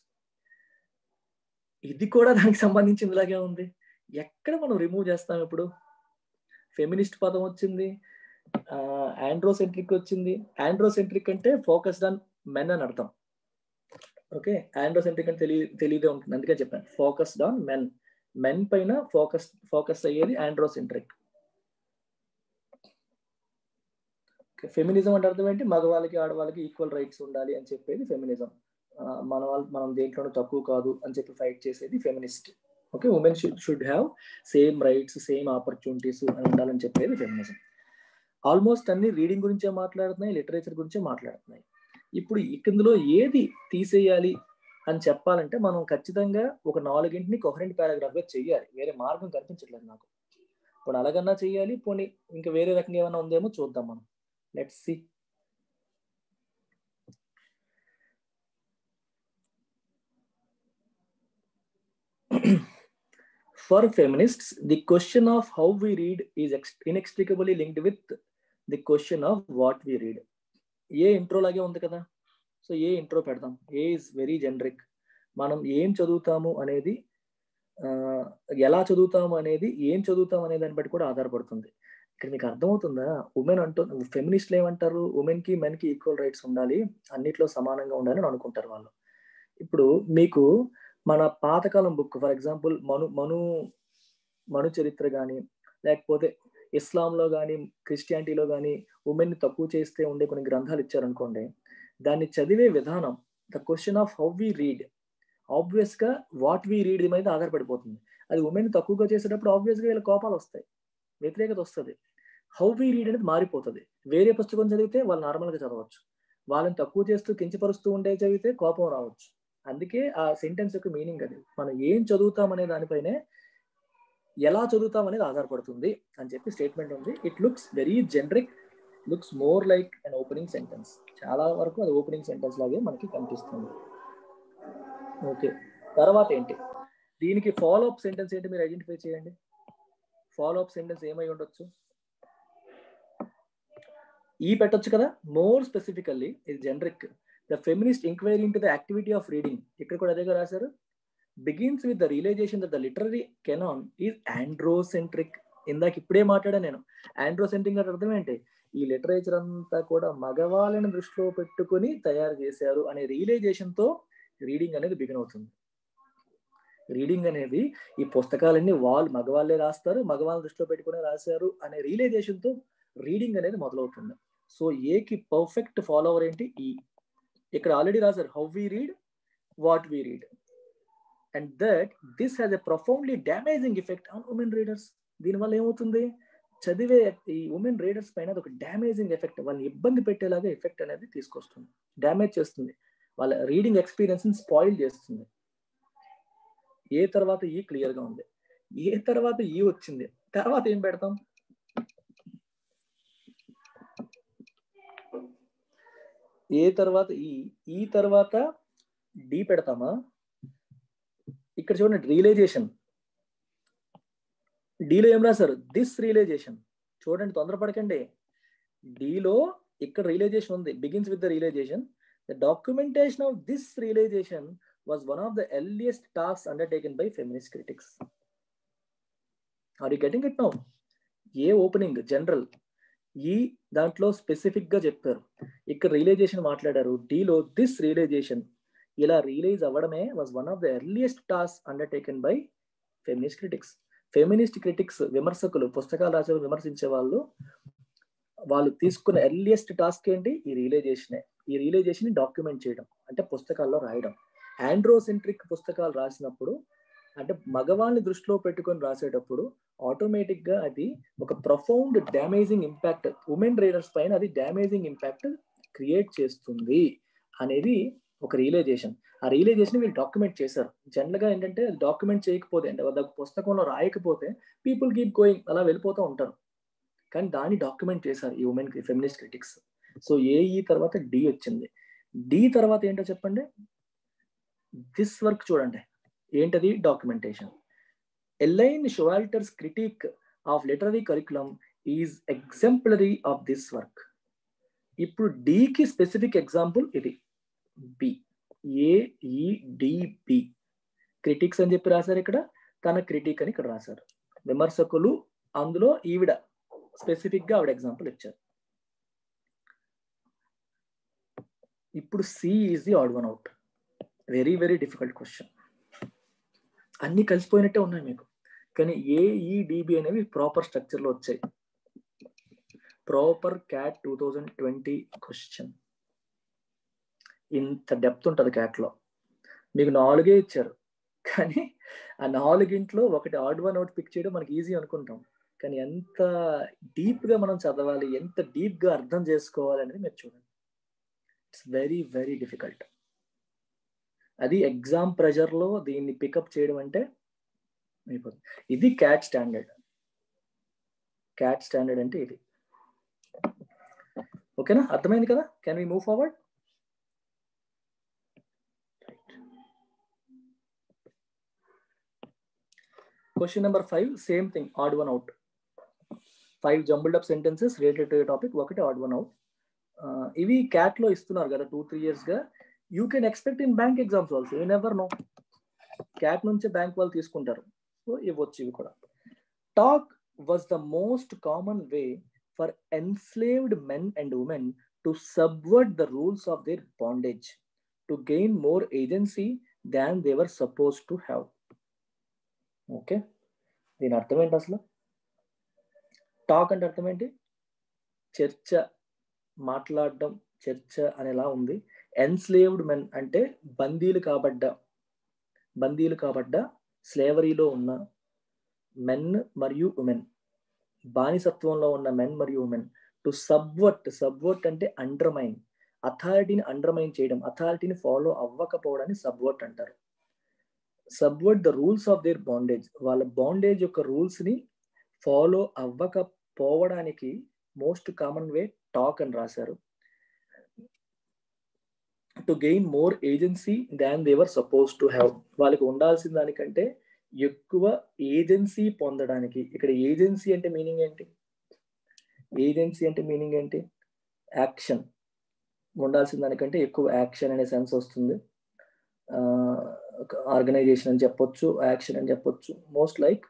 ఇది కూడా దానికి సంబంధించిందిలాగే ఉంది ఎక్కడ మనం remove చేస్తాం ఇప్పుడు feminist పదం వచ్చింది ఆండ్రోసెంట్రిక్ వచ్చింది ఆండ్రోసెంట్రిక్ అంటే ఫోకస్డ్ ఆన్ మెన్ అని అర్థం ఓకే ఆండ్రోసెంట్రిక్ అని తెలియ తెలియదే ఉంటుంది అందుకే చెప్పాను ఫోకస్డ్ ఆన్ మెన్ మెన్ పైన ఫోకస్ ఫోకస్ అయ్యేది ఆండ్రోసెంట్రిక్ ఫెమినిజం అంటే అర్థం ఏంటి మగవాళ్ళకి ఆడవాళ్ళకి ఈక్వల్ రైట్స్ ఉండాలి అని చెప్పేది ఫెమినిజం మన వాళ్ళు మనం దేంట్లోనూ తక్కువ కాదు అని చెప్పి ఫైట్ చేసేది feminist okay women should should have same rights same opportunities అని ఉండాలని చెప్పేది ఫెమినిజం ఆల్మోస్ట్ అన్ని రీడింగ్ గురించే మాట్లాడుతున్నాయి లిటరేచర్ గురించే మాట్లాడుతున్నాయి ఇప్పుడు ఇందులో ఏది తీసేయాలి అని చెప్పాలంటే మనం ఖచ్చితంగా ఒక నాలుగింటిని కొహరెంట్ పారాగ్రాఫ్ గా చెయ్యాలి వేరే మార్గం కనిపించట్లేదు నాకు ఇప్పుడు అలాగన్నా చెయ్యాలి పోనీ ఇంకా వేరే రకంగా ఏమైనా ఉందేమో చూద్దాం మనం let's see For feminists, the question of how we read is inextricably linked with the question of what we read. A intro లాగే ఉంది కదా సో ఏ ఇంట్రో పెడదాం ఏ ఇస్ వెరీ జనరిక్ మనం ఏం చదువుతాము అనేది ఎలా చదువుతాము అనేది ఏం చదువుతాం అనే దాన్ని బట్టి కూడా ఆధారపడుతుంది ఇక్కడ మీకు అర్థమవుతుందా ఉమెన్ అంటూ ఫెమినిస్ట్లు ఏమంటారు ఉమెన్ కి మెన్ కి ఈక్వల్ రైట్స్ ఉండాలి అన్నిట్లో సమానంగా ఉండాలని అనుకుంటారు వాళ్ళు ఇప్పుడు మీకు మన పాతకాలం book for example Manu Manu Manu Charitra కానీ లేకపోతే ఇస్లాంలో కానీ క్రిస్టియానిటీలో కానీ ఉమెన్ని తక్కువ చేస్తే ఉండే కొన్ని గ్రంథాలు ఇచ్చారనుకోండి దాన్ని చదివే విధానం the question of how we read obvious గా వాట్ వి రీడ్ మీద ఆధారపడిపోతుంది అది ఉమెన్ తక్కువగా చేసేటప్పుడు ఆబ్వియస్ గా వీళ్ళ కోపాలు వస్తాయి వ్యతిరేకత వస్తుంది హౌ వి రీడ్ అనేది మారిపోతుంది వేరే పుస్తకం చదివితే వాళ్ళు నార్మల్గా చదవచ్చు వాళ్ళని తక్కువ చేస్తూ కించపరుస్తూ ఉండే చదివితే కోపం రావచ్చు అందుకే ఆ సెంటెన్స్ యొక్క మీనింగ్ అది మనం ఏం చదువుతాం అనే దానిపైనే ఎలా చదువుతాం అనేది ఆధారపడుతుంది అని చెప్పి స్టేట్మెంట్ ఉంది it looks very generic looks more like an opening sentence చాలా వరకు అది ఓపెనింగ్ సెంటెన్స్ లాగే మనకి కనిపిస్తుంది ఓకే తర్వాత ఏంటి దీనికి ఫాలో అప్ సెంటెన్స్ ఏంటి మీరు ఐడెంటిఫై చేయండి ఫాలో అప్ సెంటెన్స్ ఏమై ఉండొచ్చు ఈ పెట్టొచ్చు కదా మోర్ స్పెసిఫికల్లీ ఇది generic the feminist enquiry into the activity of reading ఇక్కడ కూడా అదేగా రాశారు begins with the realization that the literary canon is androcentric ఇందాక ఇప్పుడే మాట్లాడా నేను ఆండ్రోసెంట్రిక్ అంటే అర్థం ఏంటి ఈ లిటరేచర్ అంతా కూడా మగవాళ్ళని దృష్టిలో పెట్టుకుని తయారు చేశారు అనే రియలైజేషన్ తో రీడింగ్ అనేది బిగిన్ అవుతుంది రీడింగ్ అనేది ఈ పుస్తకాలన్నీ వాళ్ళు మగవాళ్ళే రాస్తారు మగవాళ్ళని దృష్టిలో పెట్టుకుని రాశారు అనే రియలైజేషన్ తో రీడింగ్ అనేది మొదలవుతుంది సో ఏకి పర్ఫెక్ట్ ఫాలోవర్ ఏంటి ఈ ఇక్కడ ఆల్రెడీ రాశారు how we read what we read and that this has a profoundly damaging effect on women readers దీనివల్ల ఏమవుతుంది చదివే ఈ ఉమెన్ రీడర్స్ పైన ఒక డ్యామేజింగ్ ఎఫెక్ట్ వాళ్ళని ఇబ్బంది పెట్టేలాగా ఎఫెక్ట్ అనేది తీసుకొస్తుంది డ్యామేజ్ చేస్తుంది వాళ్ళ రీడింగ్ ఎక్స్పీరియన్స్ స్పాయిల్ చేస్తుంది ఏ తర్వాత ఈ క్లియర్ గా ఉంది ఏ తర్వాత ఈ వచ్చింది తర్వాత ఏం పెడతాం ఏ తర్వాత ఈ ఈ తర్వాత డి పెడతామా ఇక్కడ చూడండి రియలైజేషన్ డీలో ఏం రాశారు దిస్ రియలైజేషన్ చూడండి తొందరపడకండి డీలో ఇక్కడ రియలైజేషన్ ఉంది begins with the realization the documentation of this realization was one of the earliest task undertaken by feminist critics are you getting it now A opening general ఈ దాంట్లో స్పెసిఫిక్ గా చెప్పారు ఇక్కడ రియలైజేషన్ మాట్లాడారు డీలో దిస్ రియలైజేషన్ ఇలా realize అవ్వడమే was one of the earliest task undertaken by feminist critics feminist critics విమర్శకులు పుస్తకాలు రాసే విమర్శించే వాళ్ళు వాళ్ళు తీసుకున్న ఎర్లియస్ట్ టాస్క్ ఏంటి ఈ రియలైజేషనే ఈ రియలైజేషన్ డాక్యుమెంట్ చేయడం అంటే పుస్తకాల్లో రాయడం ఆండ్రోసెంట్రిక్ పుస్తకాలు రాసినప్పుడు అంటే మగవాళ్ళని దృష్టిలో పెట్టుకొని రాసేటప్పుడు ఆటోమేటిక్ గా అది ఒక profound damaging impact women readers పైన అది డ్యామేజింగ్ ఇంపాక్ట్ క్రియేట్ చేస్తుంది అనేది ఒక రియలైజేషన్ ఆ రియలైజేషన్ వీళ్ళు డాక్యుమెంట్ చేశారు జనరల్ గా ఏంటంటే డాక్యుమెంట్ చేయకపోతే అంటే వాళ్ళ పుస్తకంలో రాయకపోతే పీపుల్ కీప్ గోయింగ్ అలా వెళ్ళిపోతూ ఉంటారు కానీ దాన్ని డాక్యుమెంట్ చేశారు ఈ women feminist critics so A E తర్వాత డి వచ్చింది డి తర్వాత ఏంటో చెప్పండి దిస్ వర్క్ చూడండి ఏంటది documentation Elaine Showalter's critique of literary curriculum is exemplary of this work ఇప్పుడు డికి స్పెసిఫిక్ ఎగ్జాంపుల్ ఇది బి ఏఈడిబి క్రిటిక్స్ అని చెప్పి రాశారు ఇక్కడ తన క్రిటిక్ అని ఇక్కడ రాశారు విమర్శకులు అందులో ఈవిడ స్పెసిఫిక్ గా ఆవిడ ఎగ్జాంపుల్ ఇచ్చారు ఇప్పుడు C is the odd one out very very difficult question అన్ని కలిసిపోయినట్టే ఉన్నాయి మీకు కానీ ఏఈడిబి అనేవి ప్రాపర్ స్ట్రక్చర్ లో వచ్చాయి proper CAT two thousand twenty question ఇంత డెప్త్ ఉంటుంది క్యాట్లో మీకు నాలుగే ఇచ్చారు కానీ ఆ నాలుగింట్లో ఒకటి ఆడ్ వన్ అవుట్ పిక్ చేయడం మనకి ఈజీ అనుకుంటాం కానీ ఎంత డీప్ గా మనం చదవాలి ఎంత డీప్ గా అర్థం చేసుకోవాలి అనేది మీరు చూడండి ఇట్స్ వెరీ వెరీ డిఫికల్ట్ అది ఎగ్జామ్ ప్రెషర్ లో దీన్ని పికప్ చేయడం అంటే అయిపోతుంది ఇది క్యాట్ స్టాండర్డ్ క్యాట్ స్టాండర్డ్ అంటే ఇది ఓకేనా అర్థమైంది కదా can we move forward question number five same thing odd one out five jumbled up sentences related to topic ఒకటి ఆడ్ వన్ అవుట్ ఇవి క్యాట్ లో ఇస్తున్నారు కదా టూ త్రీ ఇయర్స్ గా you can expect in bank exams also you never know CAT నుంచే bank వాళ్ళు తీసుకుంటారు so ఇవ్వచ్చు ఇవి కూడా talk was the most common way for enslaved men and women to subvert the rules of their bondage to gain more agency than they were suppose to have okay దీని అర్థం ఏంటి అసలు టాక్ అంటే అర్థం ఏంటి చర్చ మాట్లాడడం చర్చ అనేలా ఉంది ఎన్స్లేవ్డ్ మెన్ అంటే బందీలు కాబడ్డ బందీలు కాబడ్డ స్లేవరీలో ఉన్న మెన్ మరియు ఉమెన్ బానిసత్వంలో ఉన్న మెన్ మరియు ఉమెన్ టు సబ్వర్ట్ సబ్వర్ట్ అంటే అండర్మైన్ అథారిటీని అండర్మైన్ చేయడం అథారిటీని ఫాలో అవ్వకపోవడాన్ని సబ్వర్ట్ అంటారు subvert the rules of their bondage వాళ్ళ బాండేజ్ యొక్క రూల్స్ ని ఫాలో అవ్వకపోవడానికి మోస్ట్ కామన్ వే టాక్ అని రాశారు to gain more agency than they were suppose to have వాళ్ళకి ఉండాల్సిన దానికంటే ఎక్కువ ఏజెన్సీ పొందడానికి ఇక్కడ ఏజెన్సీ అంటే మీనింగ్ ఏంటి ఏజెన్సీ అంటే మీనింగ్ ఏంటి యాక్షన్ ఉండాల్సిన దానికంటే ఎక్కువ యాక్షన్ అనే సెన్స్ వస్తుంది ఆర్గనైజేషన్ అని చెప్పొచ్చు యాక్షన్ అని చెప్పొచ్చు మోస్ట్ లైక్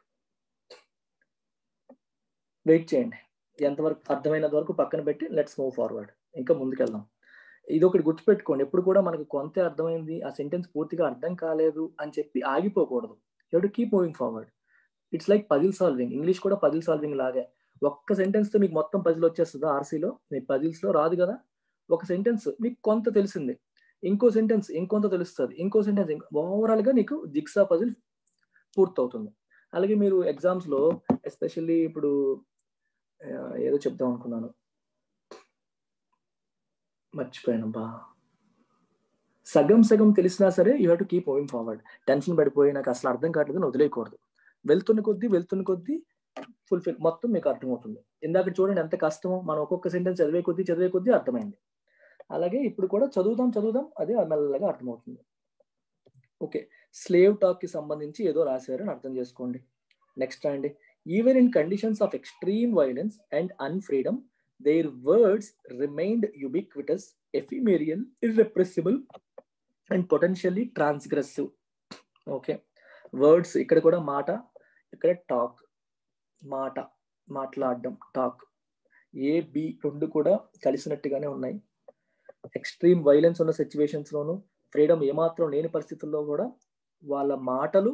వెయిట్ చేయండి ఎంతవరకు అర్థమైనంత వరకు పక్కన పెట్టి లెట్స్ మూవ్ ఫార్వర్డ్ ఇంకా ముందుకెళ్దాం ఇది ఒకటి గుర్తుపెట్టుకోండి ఎప్పుడు కూడా మనకు కొంత అర్థమైంది ఆ సెంటెన్స్ పూర్తిగా అర్థం కాలేదు అని చెప్పి ఆగిపోకూడదు you to keep moving forward it's like puzzle solving English కూడా పజిల్ సాల్వింగ్ లాగే ఒక్క సెంటెన్స్ తో మీకు మొత్తం పజిల్ వచ్చేస్తుందా ఆర్సీలో మీ పజిల్స్ లో రాదు కదా ఒక సెంటెన్స్ మీకు కొంత తెలిసింది ఇంకో సెంటెన్స్ ఇంకొంత తెలుస్తుంది ఇంకో సెంటెన్స్ ఓవరాల్ గా నీకు జిక్సా పజిల్ పూర్తవుతుంది అలాగే మీరు ఎగ్జామ్స్ లో ఎస్పెషల్లీ ఇప్పుడు ఏదో చెప్దాం అనుకున్నాను మర్చిపోయాను బా సగం సగం తెలిసినా సరే you have to keep moving forward tension పడిపోయి నాకు అసలు అర్థం కావట్లేదు వదిలేయకూడదు వెళ్తున్న కొద్దీ వెళ్తున్న కొద్దీ ఫుల్ఫిల్ మొత్తం మీకు అర్థమవుతుంది ఇందాక చూడండి ఎంత కష్టమో మనం ఒక్కొక్క సెంటెన్స్ చదివే కొద్దీ చదివే కొద్దీ అర్థమైంది అలాగే ఇప్పుడు కూడా చదువుదాం చదువుదాం అదే మెల్లగా అర్థమవుతుంది ఓకే స్లేవ్ టాక్ కి సంబంధించి ఏదో రాశారని అర్థం చేసుకోండి నెక్స్ట్ అండి even in conditions of extreme violence and unfreedom their words remind ubiquitous ephemeral irrepressible and potentially transgressive okay words ఇక్కడ కూడా మాట ఇక్కడ టాక్ మాట మాట్లాడడం టాక్ ఏ బి రెండు కూడా కలిసినట్టుగానే ఉన్నాయి ఎక్స్ట్రీమ్ వైలెన్స్ ఉన్న సిచ్యువేషన్స్ లోను ఫ్రీడమ్ ఏమాత్రం లేని పరిస్థితుల్లో కూడా వాళ్ళ మాటలు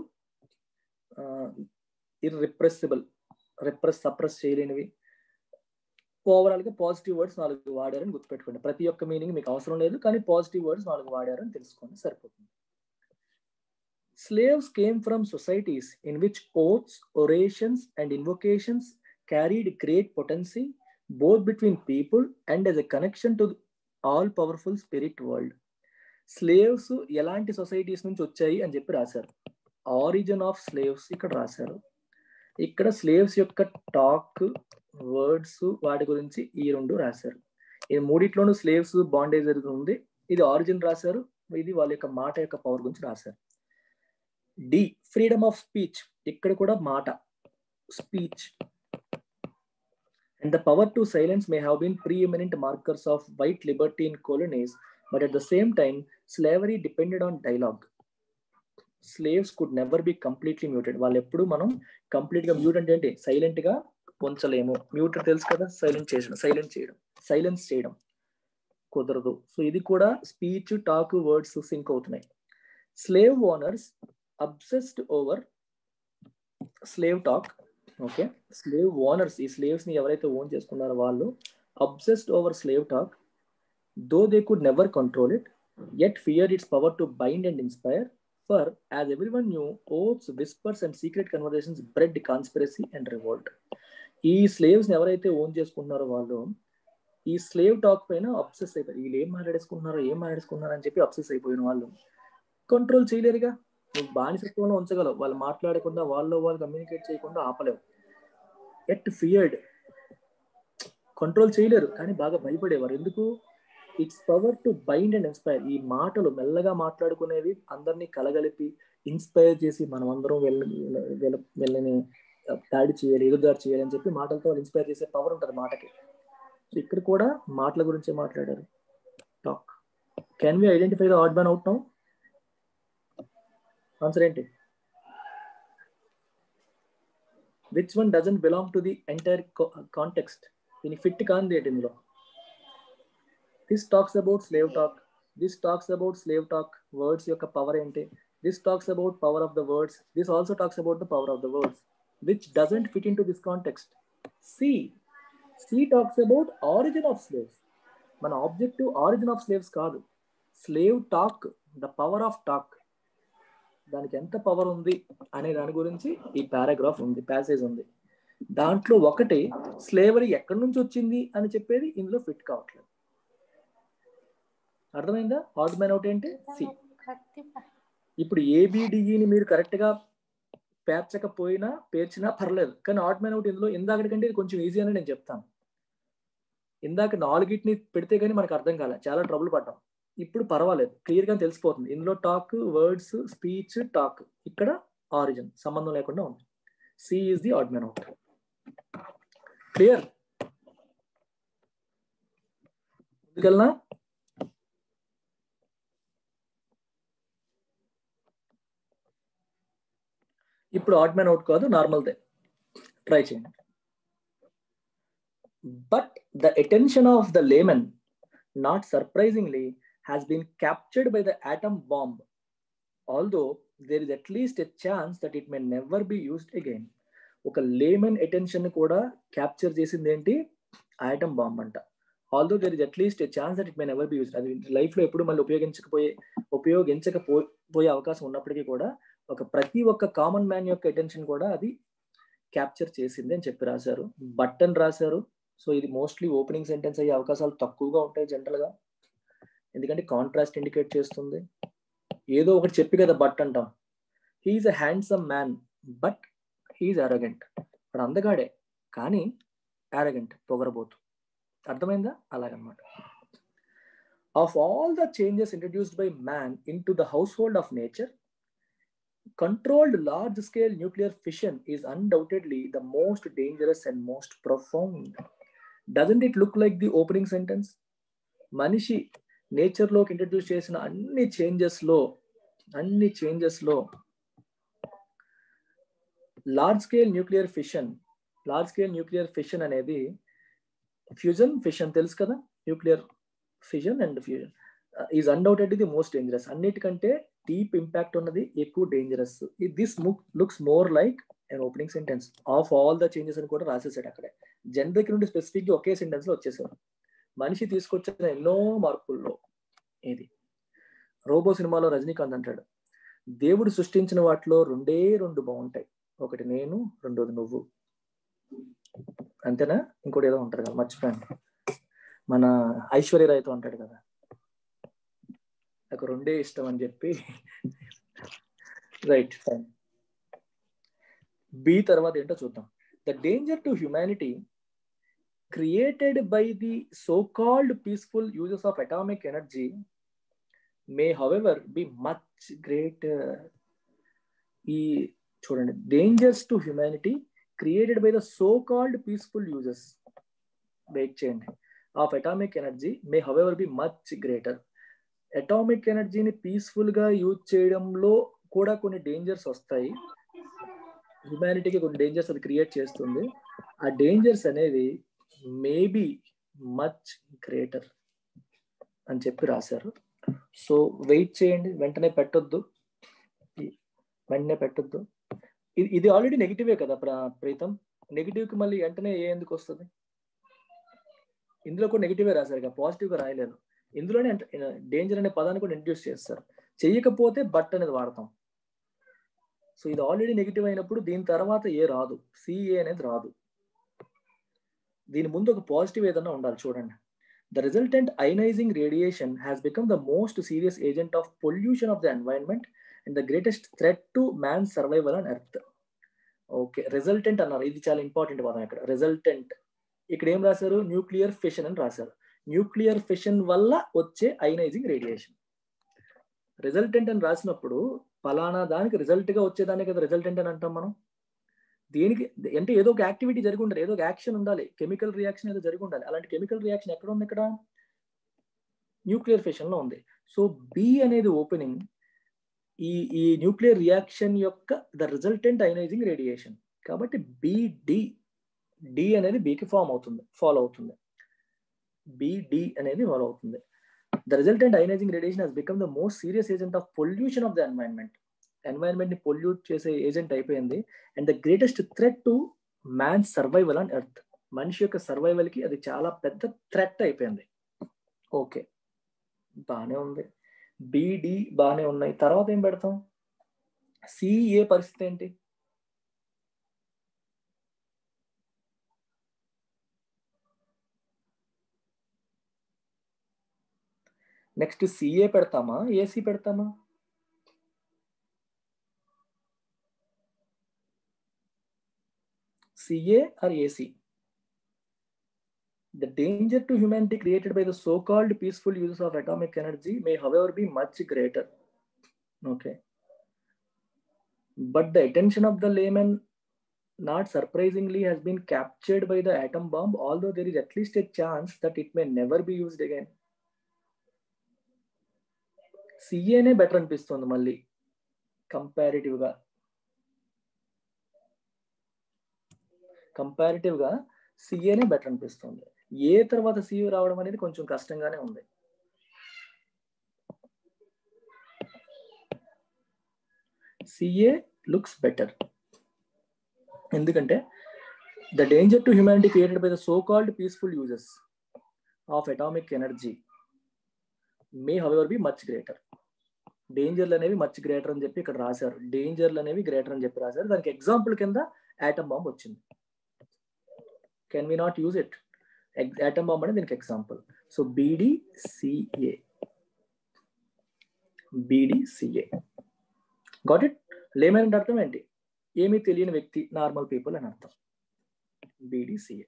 ఇర్రిప్రెసిబుల్ రిప్రెస్ సప్రెస్ చేయలేనివి ఓవరాల్ గా పాజిటివ్ వర్డ్స్ నాలుగు వాడారని గుర్తుపెట్టుకోండి ప్రతి ఒక్క మీనింగ్ మీకు అవసరం లేదు కానీ పాజిటివ్ వర్డ్స్ నాలుగు వాడారని తెలుసుకోండి సరిపోతుంది Slaves came from societies in which oaths, orations, and invocations carried great potency both between people and as a connection to the all powerful spirit world. Slaves ఎలాంటి సొసైటీస్ నుంచి వచ్చాయి అని చెప్పి రాశారు ఆరిజిన్ ఆఫ్ స్లేవ్స్ ఇక్కడ రాశారు ఇక్కడ slaves యొక్క టాక్ వర్డ్స్ వాటి గురించి ఈ రెండు రాశారు ఈ మూడిట్లోనూ స్లేవ్స్ బాండేజ్ ఉంది ఇది ఆరిజిన్ రాశారు ఇది వాళ్ళ యొక్క మాట యొక్క పవర్ గురించి రాశారు డి ఫ్రీడమ్ ఆఫ్ స్పీచ్ ఇక్కడ కూడా మాట speech and the power to silence may have been preeminent markers of white liberty in colonies but at the same time slavery depended on dialogue slaves could never be completely muted వాళ్ళు ఎప్పుడు మనం complete గా mute అంటే ఏంటి silent గా ఉంచలేము mute తెలుసు కదా silent చేయడం సైలెంట్ చేయడం సైలెన్స్ చేయడం కుదరదు సో ఇది కూడా స్పీచ్ టాక్ వర్డ్స్ సింక్ అవుతున్నాయి slave owners obsessed over slave talk okay slave owners ఈ స్లేవ్స్ ని ఎవరైతే ఓన్ చేసుకున్నారో వాళ్ళు obsessed over slave talk though they could never control it yet fear its power to bind and inspire for as everyone knew oaths whispers and secret conversations bred conspiracy and revolt ఈ slaves ని ఎవరైతే own చేసుకుంటున్నారో వాళ్ళు ఈ slave talk పైన obsess అయిపోయారు వీళ్ళు ఏం మాట్లాడేసుకుంటున్నారో ఏం మాట్లాడేసుకుంటున్నారో అని చెప్పి అబ్సెస్ అయిపోయిన వాళ్ళు కంట్రోల్ చేయలేరుగా నువ్వు బానిసత్వంలో ఉంచగలవు వాళ్ళు మాట్లాడకుండా వాళ్ళు వాళ్ళు కమ్యూనికేట్ చేయకుండా ఆపలేవు ఎట్ ఫియర్డ్ కంట్రోల్ చేయలేరు కానీ బాగా భయపడేవారు ఎందుకు its power to bind and inspire ఈ మాటలు మెల్లగా మాట్లాడుకునేవి అందరినీ కలగలిపి ఇన్స్పైర్ చేసి మనం అందరం వెళ్ళని వెళ్ళని దాడి చేయాలి ఎదురుదాడి చేయాలి అని చెప్పి మాటలతో ఇన్స్పైర్ చేసే పవర్ ఉంటుంది మాటకి సో ఇక్కడ కూడా మాటల గురించే మాట్లాడారు talk can we identify the odd man out now answer ఏంటి which one doesn't belong to the entire context దీనికి ఫిట్ కాంది ఏంటి ఇందులో this talks about slave talk this talks about slave talk words యొక్క పవర్ ఏంటి this talks about power of the words this also talks about the power of the words which doesn't fit in to this context C C talks about origin of slaves మన objective origin of slaves కాదు slave talk the power of talk దానికి ఎంత power ఉంది అనే దాని గురించి ఈ paragraph ఉంది ప్యాసేజ్ ఉంది దాంట్లో ఒకటి స్లేవరీ ఎక్కడి నుంచి వచ్చింది అని చెప్పేది ఇందులో ఫిట్ కావట్లేదు అర్థమైందా ఆడ్ మ్యాన్ అవుట్ ఏంటి సి ఇప్పుడు ఏబిడిఈని మీరు కరెక్ట్ గా పేర్చకపోయినా పేర్చినా పర్లేదు కానీ ఆడ్ మ్యాన్ అవుట్ ఇందులో ఇందాకటి కంటే ఇది కొంచెం ఈజీ అని నేను చెప్తాను ఇందాక నాలుగిటిని పెడితే కానీ మనకు అర్థం కాలే చాలా ట్రబుల్ పడ్డాం ఇప్పుడు పర్వాలేదు క్లియర్ గా తెలిసిపోతుంది ఇందులో టాక్ వర్డ్స్ స్పీచ్ టాక్ ఇక్కడ ఆరిజిన్ సంబంధం లేకుండా ఉంది C is the odd man out clear ముందుకెళ్ళనా ఇప్పుడు ఆడ్ మ్యాన్ అవుట్ కాదు నార్మల్దే ట్రై చేయండి but the attention of the layman not surprisingly has been captured by the atom bomb, although there is at least a chance that it may never be used again. ఒక layman attention కూడా capture చేసింది ఏంటి atom bomb అంట although there is at least a chance that it may never be use అది life లో ఎప్పుడు మళ్ళీ ఉపయోగించకపోయే ఉపయోగించకపో పోయే అవకాశం ఉన్నప్పటికీ కూడా ఒక ప్రతి ఒక్క కామన్ మ్యాన్ యొక్క అటెన్షన్ కూడా అది క్యాప్చర్ చేసింది అని చెప్పి రాశారు బట్టన్ రాశారు సో ఇది మోస్ట్లీ ఓపెనింగ్ సెంటెన్స్ అయ్యే అవకాశాలు తక్కువగా ఉంటాయి జనరల్ గా ఎందుకంటే కాంట్రాస్ట్ ఇండికేట్ చేస్తుంది ఏదో ఒకటి చెప్పి కదా బట్ అంటాం he's a handsome man but he's arrogant వాడు అందగాడే కానీ అరగెంట్ పొగరబోతు అర్థమైందా అలాగనమాట of all the changes introduced by man into the household of nature controlled large scale nuclear fission is undoubtedly the most dangerous and most profound. Doesn't it look like the opening sentence? మనిషి నేచర్లోకి introduce చేసిన అన్ని చేంజెస్లో అన్ని చేంజెస్లో large scale nuclear fission large scale nuclear fission అనేది fusion fission తెలుసు కదా nuclear fission and fusion is undoubted the most dangerous అన్నిటికంటే డీప్ ఇంపాక్ట్ ఉన్నది ఎక్కువ dangerous this looks more like and opening sentence of all the changes అని కూడా రాసేసాడు అక్కడే generic నుండి స్పెసిఫిక్ గా ఒకే సెంటెన్స్ లో వచ్చేసారు మనిషి తీసుకొచ్చిన ఎన్నో మార్పుల్లో ఇది రోబో సినిమాలో రజనీకాంత్ అంటాడు దేవుడు సృష్టించిన వాటిలో రెండే రెండు బాగుంటాయి ఒకటి నేను రెండోది నువ్వు అంతేనా ఇంకోటి ఏదో ఉంటారు కదా మర్చిపోయాను మన ఐశ్వర్యరాయ్తో అంటాడు కదా నాకు రెండే ఇష్టం అని చెప్పి రైట్ ఫైన్ బి తర్వాత ఏంటో చూద్దాం the danger to humanity created by the so called peaceful uses of atomic energy may however be much great ఈ చూడండి dangers to humanity created by the so called peaceful uses wait చేయండి of atomic energy may however be much greater atomic ఎనర్జీని peaceful గా use చేయడంలో కూడా కొన్ని dangers వస్తాయి హ్యుమానిటీకి కొన్ని డేంజర్స్ అది క్రియేట్ చేస్తుంది ఆ డేంజర్స్ అనేవి మేబీ మచ్ గ్రేటర్ అని చెప్పి రాశారు సో వెయిట్ చేయండి వెంటనే పెట్టొద్దు వెంటనే పెట్టొద్దు ఇది ఇది ఆల్రెడీ నెగిటివే కదా ప్రీతం నెగిటివ్కి మళ్ళీ వెంటనే ఏ ఎందుకు వస్తుంది ఇందులో కూడా నెగిటివే రాశారు కదా పాజిటివ్గా రాయలేదు ఇందులోనే డేంజర్ అనే పదాన్ని కూడా ఇంట్రడ్యూస్ చేస్తారు చెయ్యకపోతే బట్ అనేది వాడతాం సో ఇది ఆల్రెడీ నెగిటివ్ అయినప్పుడు దీని తర్వాత ఏ రాదు సిఏ అనేది రాదు దీని ముందు ఒక పాజిటివ్ ఏదన్నా ఉండాలి చూడండి the resultant ionising radiation has become the most serious agent of pollution of the environment and the greatest threat to man survival on earth okay resultant అన్నారు ఇది చాలా ఇంపార్టెంట్ పదం ఇక్కడ రిజల్టెంట్ ఇక్కడ ఏం రాశారు న్యూక్లియర్ ఫిషన్ అని రాశారు న్యూక్లియర్ ఫిషన్ వల్ల వచ్చే అయనైజింగ్ రేడియేషన్ రిజల్టెంట్ అని రాసినప్పుడు ఫలానా దానికి రిజల్ట్ గా వచ్చేదాన్ని కదా రిజల్టెంట్ అని అంటాం మనం దేనికి అంటే ఏదో ఒక యాక్టివిటీ జరిగి ఉండాలి ఏదో ఒక యాక్షన్ ఉండాలి కెమికల్ రియాక్షన్ ఏదో జరిగి ఉండాలి అలాంటి కెమికల్ రియాక్షన్ ఎక్కడ ఉంది ఇక్కడ న్యూక్లియర్ ఫిషన్ లో ఉంది సో బి అనేది ఓపెనింగ్ ఈ ఈ న్యూక్లియర్ రియాక్షన్ యొక్క ద రిజల్టెంట్ అయనైజింగ్ రేడియేషన్ కాబట్టి బిడి డి అనేది బికి ఫామ్ అవుతుంది ఫాలో అవుతుంది బిడి అనేది ఫాలో అవుతుంది the resultant ionising radiation has become the most serious agent of pollution of the environment environment ని పొల్యూట్ చేసే ఏజెంట్ అయిపోయింది and the greatest threat to man survival on earth మనిషి యొక్క సర్వైవల్ కి అది చాలా పెద్ద థ్రెట్ అయిపోయింది ఓకే బాగానే ఉంది బిడి బాగానే ఉన్నాయి తర్వాత ఏం పెడతాం సిఏ పరిస్థితి ఏంటి నెక్స్ట్ సిఏ పెడతామా ఏసీ పెడతామా C A or A C The danger to humanity created by the so-called peaceful uses of atomic energy may, however, be much greater. Okay. But the attention of the layman, not surprisingly, has been captured by the atom bomb, although there is at least a chance that it may never be used again. సిఏనే better అనిపిస్తుంది మళ్ళీ కంపారిటివ్గా కంపారిటివ్గా సిఏనే better అనిపిస్తుంది ఏ తర్వాత CA రావడం అనేది కొంచెం కష్టంగానే ఉంది సిఏ లుక్స్ బెటర్ ఎందుకంటే the danger to humanity created by the so called peaceful uses of atomic energy may however be much greater డేంజర్లు అనేవి మచ్ గ్రేటర్ అని చెప్పి ఇక్కడ రాశారు డేంజర్లు అనేవి గ్రేటర్ అని చెప్పి రాశారు దానికి ఎగ్జాంపుల్ కింద యాటమ్ బాంబ్ వచ్చింది can we not use it atom bomb అనేది దీనికి example so B D C A B D C A got it layman అంటే అర్థం ఏంటి ఏమీ తెలియని వ్యక్తి నార్మల్ పీపుల్ అని అర్థం బీడిసిఏ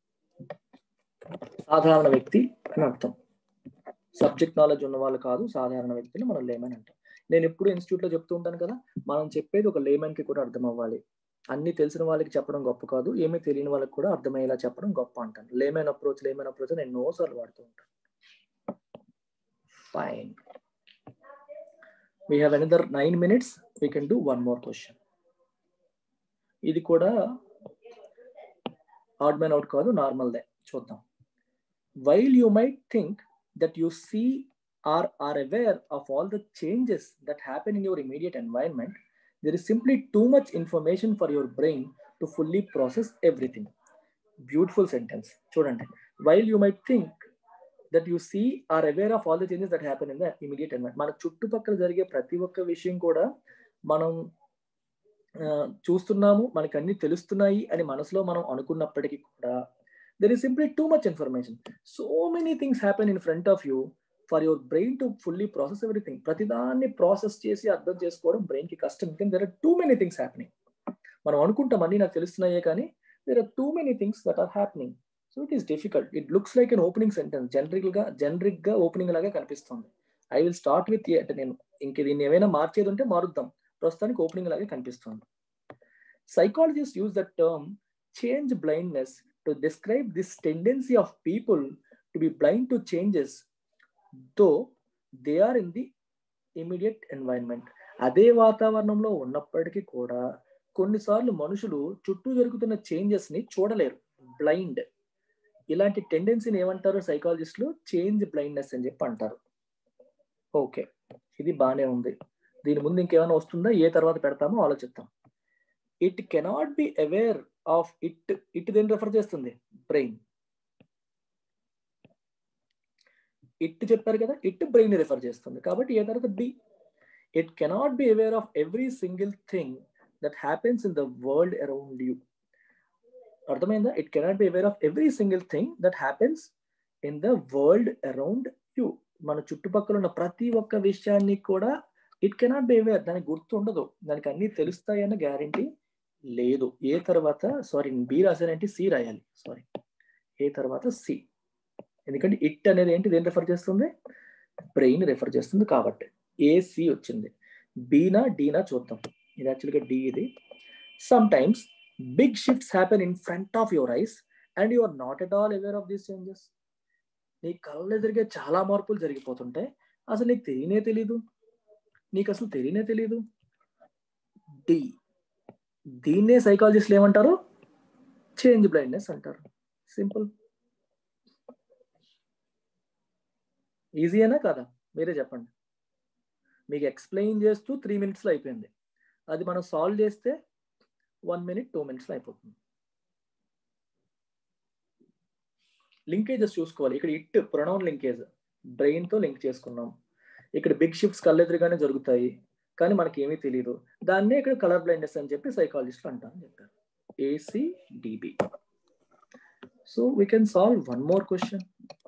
సాధారణ వ్యక్తి అని అర్థం సబ్జెక్ట్ నాలెడ్జ్ ఉన్న వాళ్ళు కాదు సాధారణ వ్యక్తులు మనం లేమన్ అంటాం నేను ఎప్పుడు ఇన్స్టిట్యూట్ లో చెప్తూ ఉంటాను కదా మనం చెప్పేది ఒక లేమన్ కి కూడా అర్థం అవ్వాలి అన్ని తెలిసిన వాళ్ళకి చెప్పడం గొప్ప కాదు ఏమీ తెలియని వాళ్ళకి కూడా అర్థమయ్యేలా చెప్పడం గొప్ప అంటాను లేమన్ అప్రోచ్ లేమన్ అప్రోచ్ నేను ఎన్నోసార్లు వాడుతూ ఉంటాను fine we have another nine minutes we can do one more question ఇది కూడా ఆడ్ మ్యాన్ అవుట్ కాదు నార్మల్దే చూద్దాం while you might think that you see or are aware of all the changes that happen in your immediate environment, there is simply too much information for your brain to fully process everything. Beautiful sentence. Chudante. While you might think that you see are aware of all the changes that happen in the immediate environment. మన చుట్టుపక్కల జరిగే ప్రతి ఒక్క విషయం కూడా మనం చూస్తున్నాము మనకు అన్ని తెలుస్తున్నాయి అని మనసులో మనం అనుకున్నప్పటికీ కూడా there is simply too much information. So many things happen in front of you for your brain to fully process everything. ప్రతిదాన్ని ప్రాసెస్ చేసి అర్థం చేసుకోవడం బ్రెయిన్ కి కష్టం ఎందుకంటే there are too many things happening మనం అనుకుంటాం అన్ని నాకు తెలుస్తున్నాయే కానీ there are too many things that are happening so it is difficult it looks like an opening sentence generic గా జనరిక్ గా ఓపెనింగ్ లాగా కనిపిస్తుంది ఐ విల్ స్టార్ట్ విత్ అంటే నేను ఇంక దీన్ని ఏమైనా మార్చేది ఉంటే మారుద్దాం ప్రస్తుతానికి ఓపెనింగ్ లాగే కనిపిస్తుంది psychologist use that term change blindness to describe this tendency of people to be blind to changes, though they are in the immediate environment. అదే వాతావరణంలో ఉన్నప్పటికీ కూడా కొన్నిసార్లు మనుషులు చుట్టూ జరుగుతున్న చేంజెస్ ని చూడలేరు బ్లైండ్ ఇలాంటి టెండెన్సీని ఏమంటారు సైకాలజిస్టులు చేంజ్ బ్లైండ్నెస్ అని చెప్పి అంటారు ఓకే ఇది బాగానే ఉంది దీని ముందు ఇంకేమైనా వస్తుందా ఏ తర్వాత పెడతామో ఆలోచిద్దాం it cannot be aware of it it దేని రెఫర్ చేస్తుంది బ్రెయిన్ ఇట్ చెప్పారు కదా ఇట్ బ్రెయిన్ రెఫర్ చేస్తుంది కాబట్టి ఏ తర్వాత B it cannot be aware of every single thing that happens in the world around you అర్థమైందా it cannot be aware of every single thing that happens in the world around you మన చుట్టుపక్కల ఉన్న ప్రతి ఒక్క విషయాన్ని కూడా it cannot be aware దానికి గుర్తు ఉండదు దానికి అన్ని తెలుస్తాయన్న గ్యారంటీ లేదు ఏ తర్వాత సారీ బి రాశానంటే సి రాయాలి సారీ ఏ తర్వాత సి ఎందుకంటే ఇట్ అనేది ఏంటి దేని రెఫర్ చేస్తుంది బ్రెయిన్ రెఫర్ చేస్తుంది కాబట్టి ఏసి వచ్చింది బీనా డీనా చూద్దాం ఇది యాక్చువల్గా డి ఇది sometimes big shifts happen in front of your eyes and you are not at all aware of these changes నీ కళ్ళ ఎదురుగా చాలా మార్పులు జరిగిపోతుంటాయి అసలు నీకు తెలియనే తెలీదు నీకు అసలు తెలియనే తెలీదు డి దీన్నే సైకాలజిస్ట్లు ఏమంటారు చేంజ్ బ్లైండ్నెస్ అంటారు సింపుల్ ఈజీయేనా కాదా మీరే చెప్పండి మీకు ఎక్స్ప్లెయిన్ చేస్తూ త్రీ మినిట్స్లో అయిపోయింది అది మనం సాల్వ్ చేస్తే వన్ మినిట్ టూ మినిట్స్లో అయిపోతుంది లింకేజెస్ చూసుకోవాలి ఇక్కడ ఇట్ ప్రొనౌన్ లింకేజ్ బ్రెయిన్తో లింక్ చేసుకున్నాం ఇక్కడ బిగ్ షిఫ్ట్స్ కళ్ళెదురుగానే జరుగుతాయి కానీ మనకి ఏమీ తెలియదు దాన్నే ఇక్కడ కలర్ బ్లైండ్నెస్ అని చెప్పి సైకాలజిస్టులు అంటారు చెప్పారు A C D B so we can solve one more question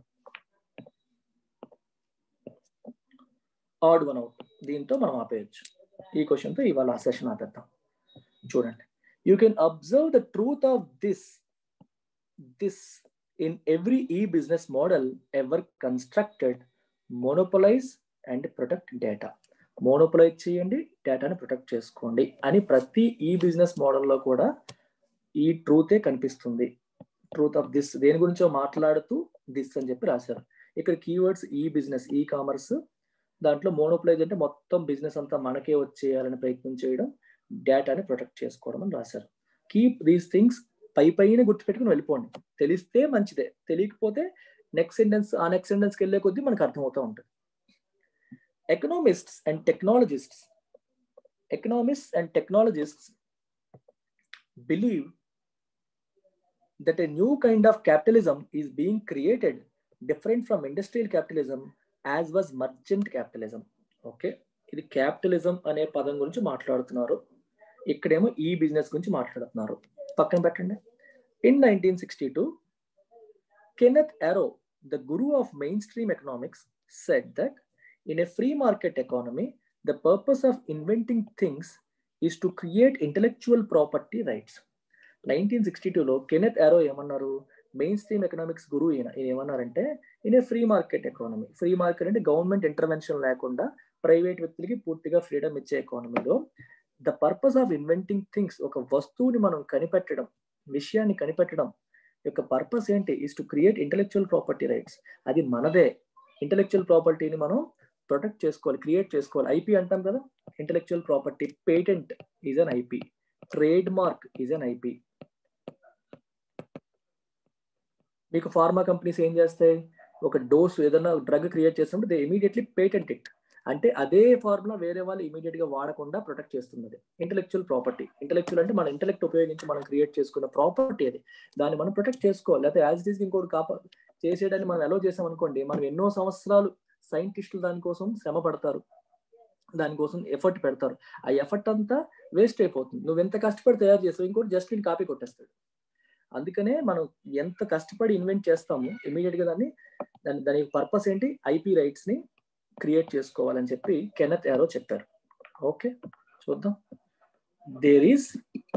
odd one out దీంతో మనం ఆపేయచ్చు ఈ క్వశ్చన్తో ఇవాళ ఆ సెషన్ ఆపేద్దాం చూడండి you can observe the truth of this this in every ఈ business model ever constructed monopolise and protect data monopolise చేయండి డేటాని ప్రొటెక్ట్ చేసుకోండి అని ప్రతి ఈ బిజినెస్ మోడల్లో కూడా ఈ ట్రూతే కనిపిస్తుంది ట్రూత్ ఆఫ్ దిస్ దేని గురించో మాట్లాడుతూ దిస్ అని చెప్పి రాశారు ఇక్కడ కీవర్డ్స్ ఈ బిజినెస్ ఈ కామర్స్ దాంట్లో మోనోప్లైజ్ అంటే మొత్తం బిజినెస్ అంతా మనకే వచ్చేయాలని ప్రయత్నం చేయడం డేటాని ప్రొటెక్ట్ చేసుకోవడం అని రాశారు కీప్ దీస్ థింగ్స్ పై పైన గుర్తుపెట్టుకుని వెళ్ళిపోండి తెలిస్తే మంచిదే తెలియకపోతే నెక్స్ట్ సెంటెన్స్ ఆ నెక్స్ట్ సెంటెన్స్కి వెళ్ళే కొద్దీ మనకు అర్థమవుతూ ఉంటుంది economists and technologists economists and technologists believe that a new kind of capitalism is being created different from industrial capitalism as was merchant capitalism okay ఇది క్యాపిటలిజం అనే పదం గురించి మాట్లాడుతున్నారు ఇక్కడేమో ఈ బిజినెస్ గురించి మాట్లాడుతున్నారు పక్కన పెట్టండి in nineteen sixty two Kenneth Arrow the guru of mainstream economics set that in a free market economy the purpose of inventing things is to create intellectual property rights nineteen sixty టూలో Kenneth Arrow ఏమన్నారు mainstream economics గురువు ఈయన ఈయన ఏమన్నారంటే ఈయన free market economy free market అంటే government intervention లేకుండా private వ్యక్తులకి పూర్తిగా ఫ్రీడమ్ ఇచ్చే ఎకానమీలో the purpose of inventing things ఒక వస్తువుని మనం కనిపెట్టడం విషయాన్ని కనిపెట్టడం యొక్క పర్పస్ ఏంటి is to create intellectual property rights అది మనదే ఇంటలెక్చువల్ ప్రాపర్టీని మనం ప్రొటెక్ట్ చేసుకోవాలి క్రియేట్ చేసుకోవాలి ఐపీ అంటాం కదా intellectual property patent is an IP trademark is an IP మీకు ఫార్మా కంపెనీస్ ఏం చేస్తాయి ఒక డోస్ ఏదైనా డ్రగ్ క్రియేట్ చేసినప్పుడు దే ఇమీడియట్లీ పేటెంట్ ఇట్ అంటే అదే ఫార్ములా వేరే వాళ్ళు ఇమీడియట్ గా వాడకుండా ప్రొటెక్ట్ చేస్తున్నది ఇంటలెక్చువల్ ప్రాపర్టీ ఇంటలెక్చువల్ అంటే మన ఇంటలెక్ట్ ఉపయోగించి మనం క్రియేట్ చేసుకున్న ప్రాపర్టీ అది దాన్ని మనం ప్రొటెక్ట్ చేసుకోవాలి లేకపోతే యాజ్ ఇట్ ఈస్ ఇంకోటి కాపా చేసేయడానికి మనం అలో చేసాం అనుకోండి మనం ఎన్నో సంవత్సరాలు సైంటిస్టులు దానికోసం శ్రమ పడతారు దానికోసం ఎఫర్ట్ పెడతారు ఆ ఎఫర్ట్ అంతా వేస్ట్ అయిపోతుంది నువ్వు ఎంత కష్టపడి తయారు చేస్తావు ఇంకోటి జస్ట్ నేను కాపీ కొట్టేస్తాడు అందుకనే మనం ఎంత కష్టపడి ఇన్వెంట్ చేస్తాము ఇమీడియట్ గా దాన్ని దాని దాని పర్పస్ ఏంటి ఐపీ రైట్స్ ని క్రియేట్ చేసుకోవాలని చెప్పి కెనత్ యారో చెప్పారు ఓకే చూద్దాం there is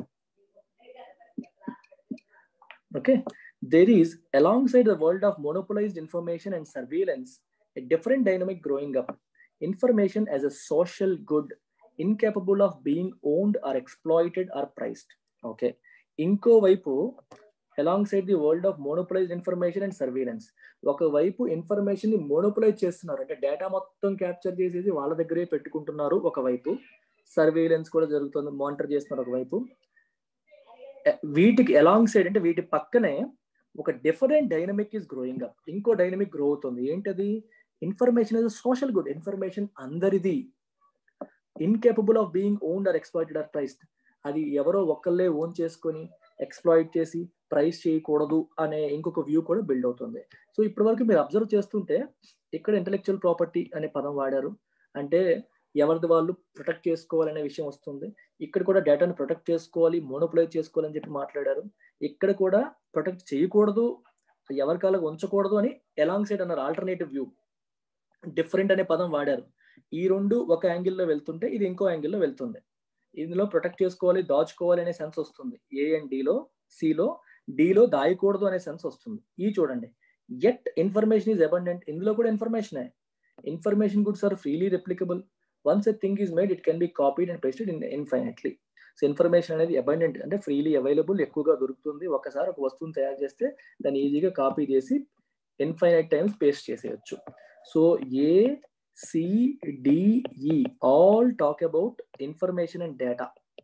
okay there is alongside the world of monopolised information and surveillance a different dynamic growing up information as a social good incapable of being owned or exploited or priced okay ఇంకోవైపు alongside the world of monopolised information and surveillance ఒకవైపు information ని monopolise చేస్తున్నారు అంటే data మొత్తం capture చేసేసి వాళ్ళ దగ్గరే పెట్టుకుంటున్నారు ఒకవైపు సర్వేలెన్స్ కూడా జరుగుతుంది మానిటర్ చేస్తున్నారు ఒకవైపు వీటికి అలాంగ్ సైడ్ అంటే వీటి పక్కనే ఒక different dynamic is growing up ఇంకో డైనమిక్ గ్రో అవుతుంది ఏంటది information is social good information అందరిది incapable of being owned or exploited or priced అది ఎవరో ఒక్కళ్ళే ఓన్ చేసుకొని ఎక్స్ప్లాయిట్ చేసి ప్రైస్ చేయకూడదు అనే ఇంకొక వ్యూ కూడా బిల్డ్ అవుతుంది సో ఇప్పటి వరకు మీరు అబ్జర్వ్ చేస్తుంటే ఇక్కడ ఇంటలెక్చువల్ ప్రాపర్టీ అనే పదం వాడారు అంటే ఎవరిది వాళ్ళు ప్రొటెక్ట్ చేసుకోవాలనే విషయం వస్తుంది ఇక్కడ కూడా డేటాను ప్రొటెక్ట్ చేసుకోవాలి మోనోప్లైజ్ చేసుకోవాలని చెప్పి మాట్లాడారు ఇక్కడ కూడా ప్రొటెక్ట్ చేయకూడదు ఎవరి కాలకు ఉంచకూడదు అని ఎలాంగ్ సైడ్ అన్నారు ఆల్టర్నేటివ్ వ్యూ డిఫరెంట్ అనే పదం వాడారు ఈ రెండు ఒక యాంగిల్లో వెళ్తుంటే ఇది ఇంకో యాంగిల్లో వెళ్తుంది ఇందులో ప్రొటెక్ట్ చేసుకోవాలి దాచుకోవాలి అనే సెన్స్ వస్తుంది ఏ అండ్ డిలో సిలో డిలో దాయకూడదు అనే సెన్స్ వస్తుంది ఈ చూడండి ఎట్ ఇన్ఫర్మేషన్ ఈజ్ అబండెంట్ ఇందులో కూడా information information goods are freely replicable once a thing is made it can be copied and pasted in infinitely so information అనేది అబండెంట్ అంటే ఫ్రీలీ అవైలబుల్ ఎక్కువగా దొరుకుతుంది ఒకసారి ఒక వస్తువుని తయారు చేస్తే దాన్ని ఈజీగా కాపీ చేసి ఇన్ఫైనైట్ టైమ్స్ పేస్ట్ చేసేయచ్చు so A C D E all talk about information and data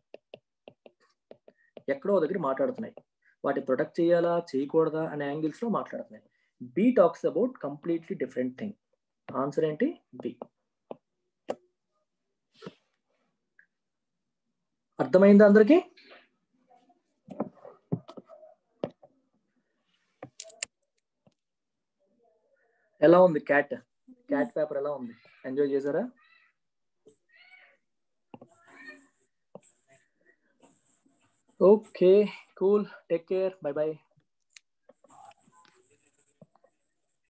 ఎక్కడో దగ్గర మాట్లాడుతున్నాయి వాటి ప్రొటెక్ట్ చేయాలా చేయకూడదా అనే యాంగిల్స్ లో మాట్లాడుతున్నాయి B talks about completely different thing answer ఏంటి బి అర్థమైందా అందరికి ఎలా ఉంది క్యాట్ క్యాట్ పేపర్ ఎలా ఉంది ఎంజాయ్ చేశారా okay cool take care bye by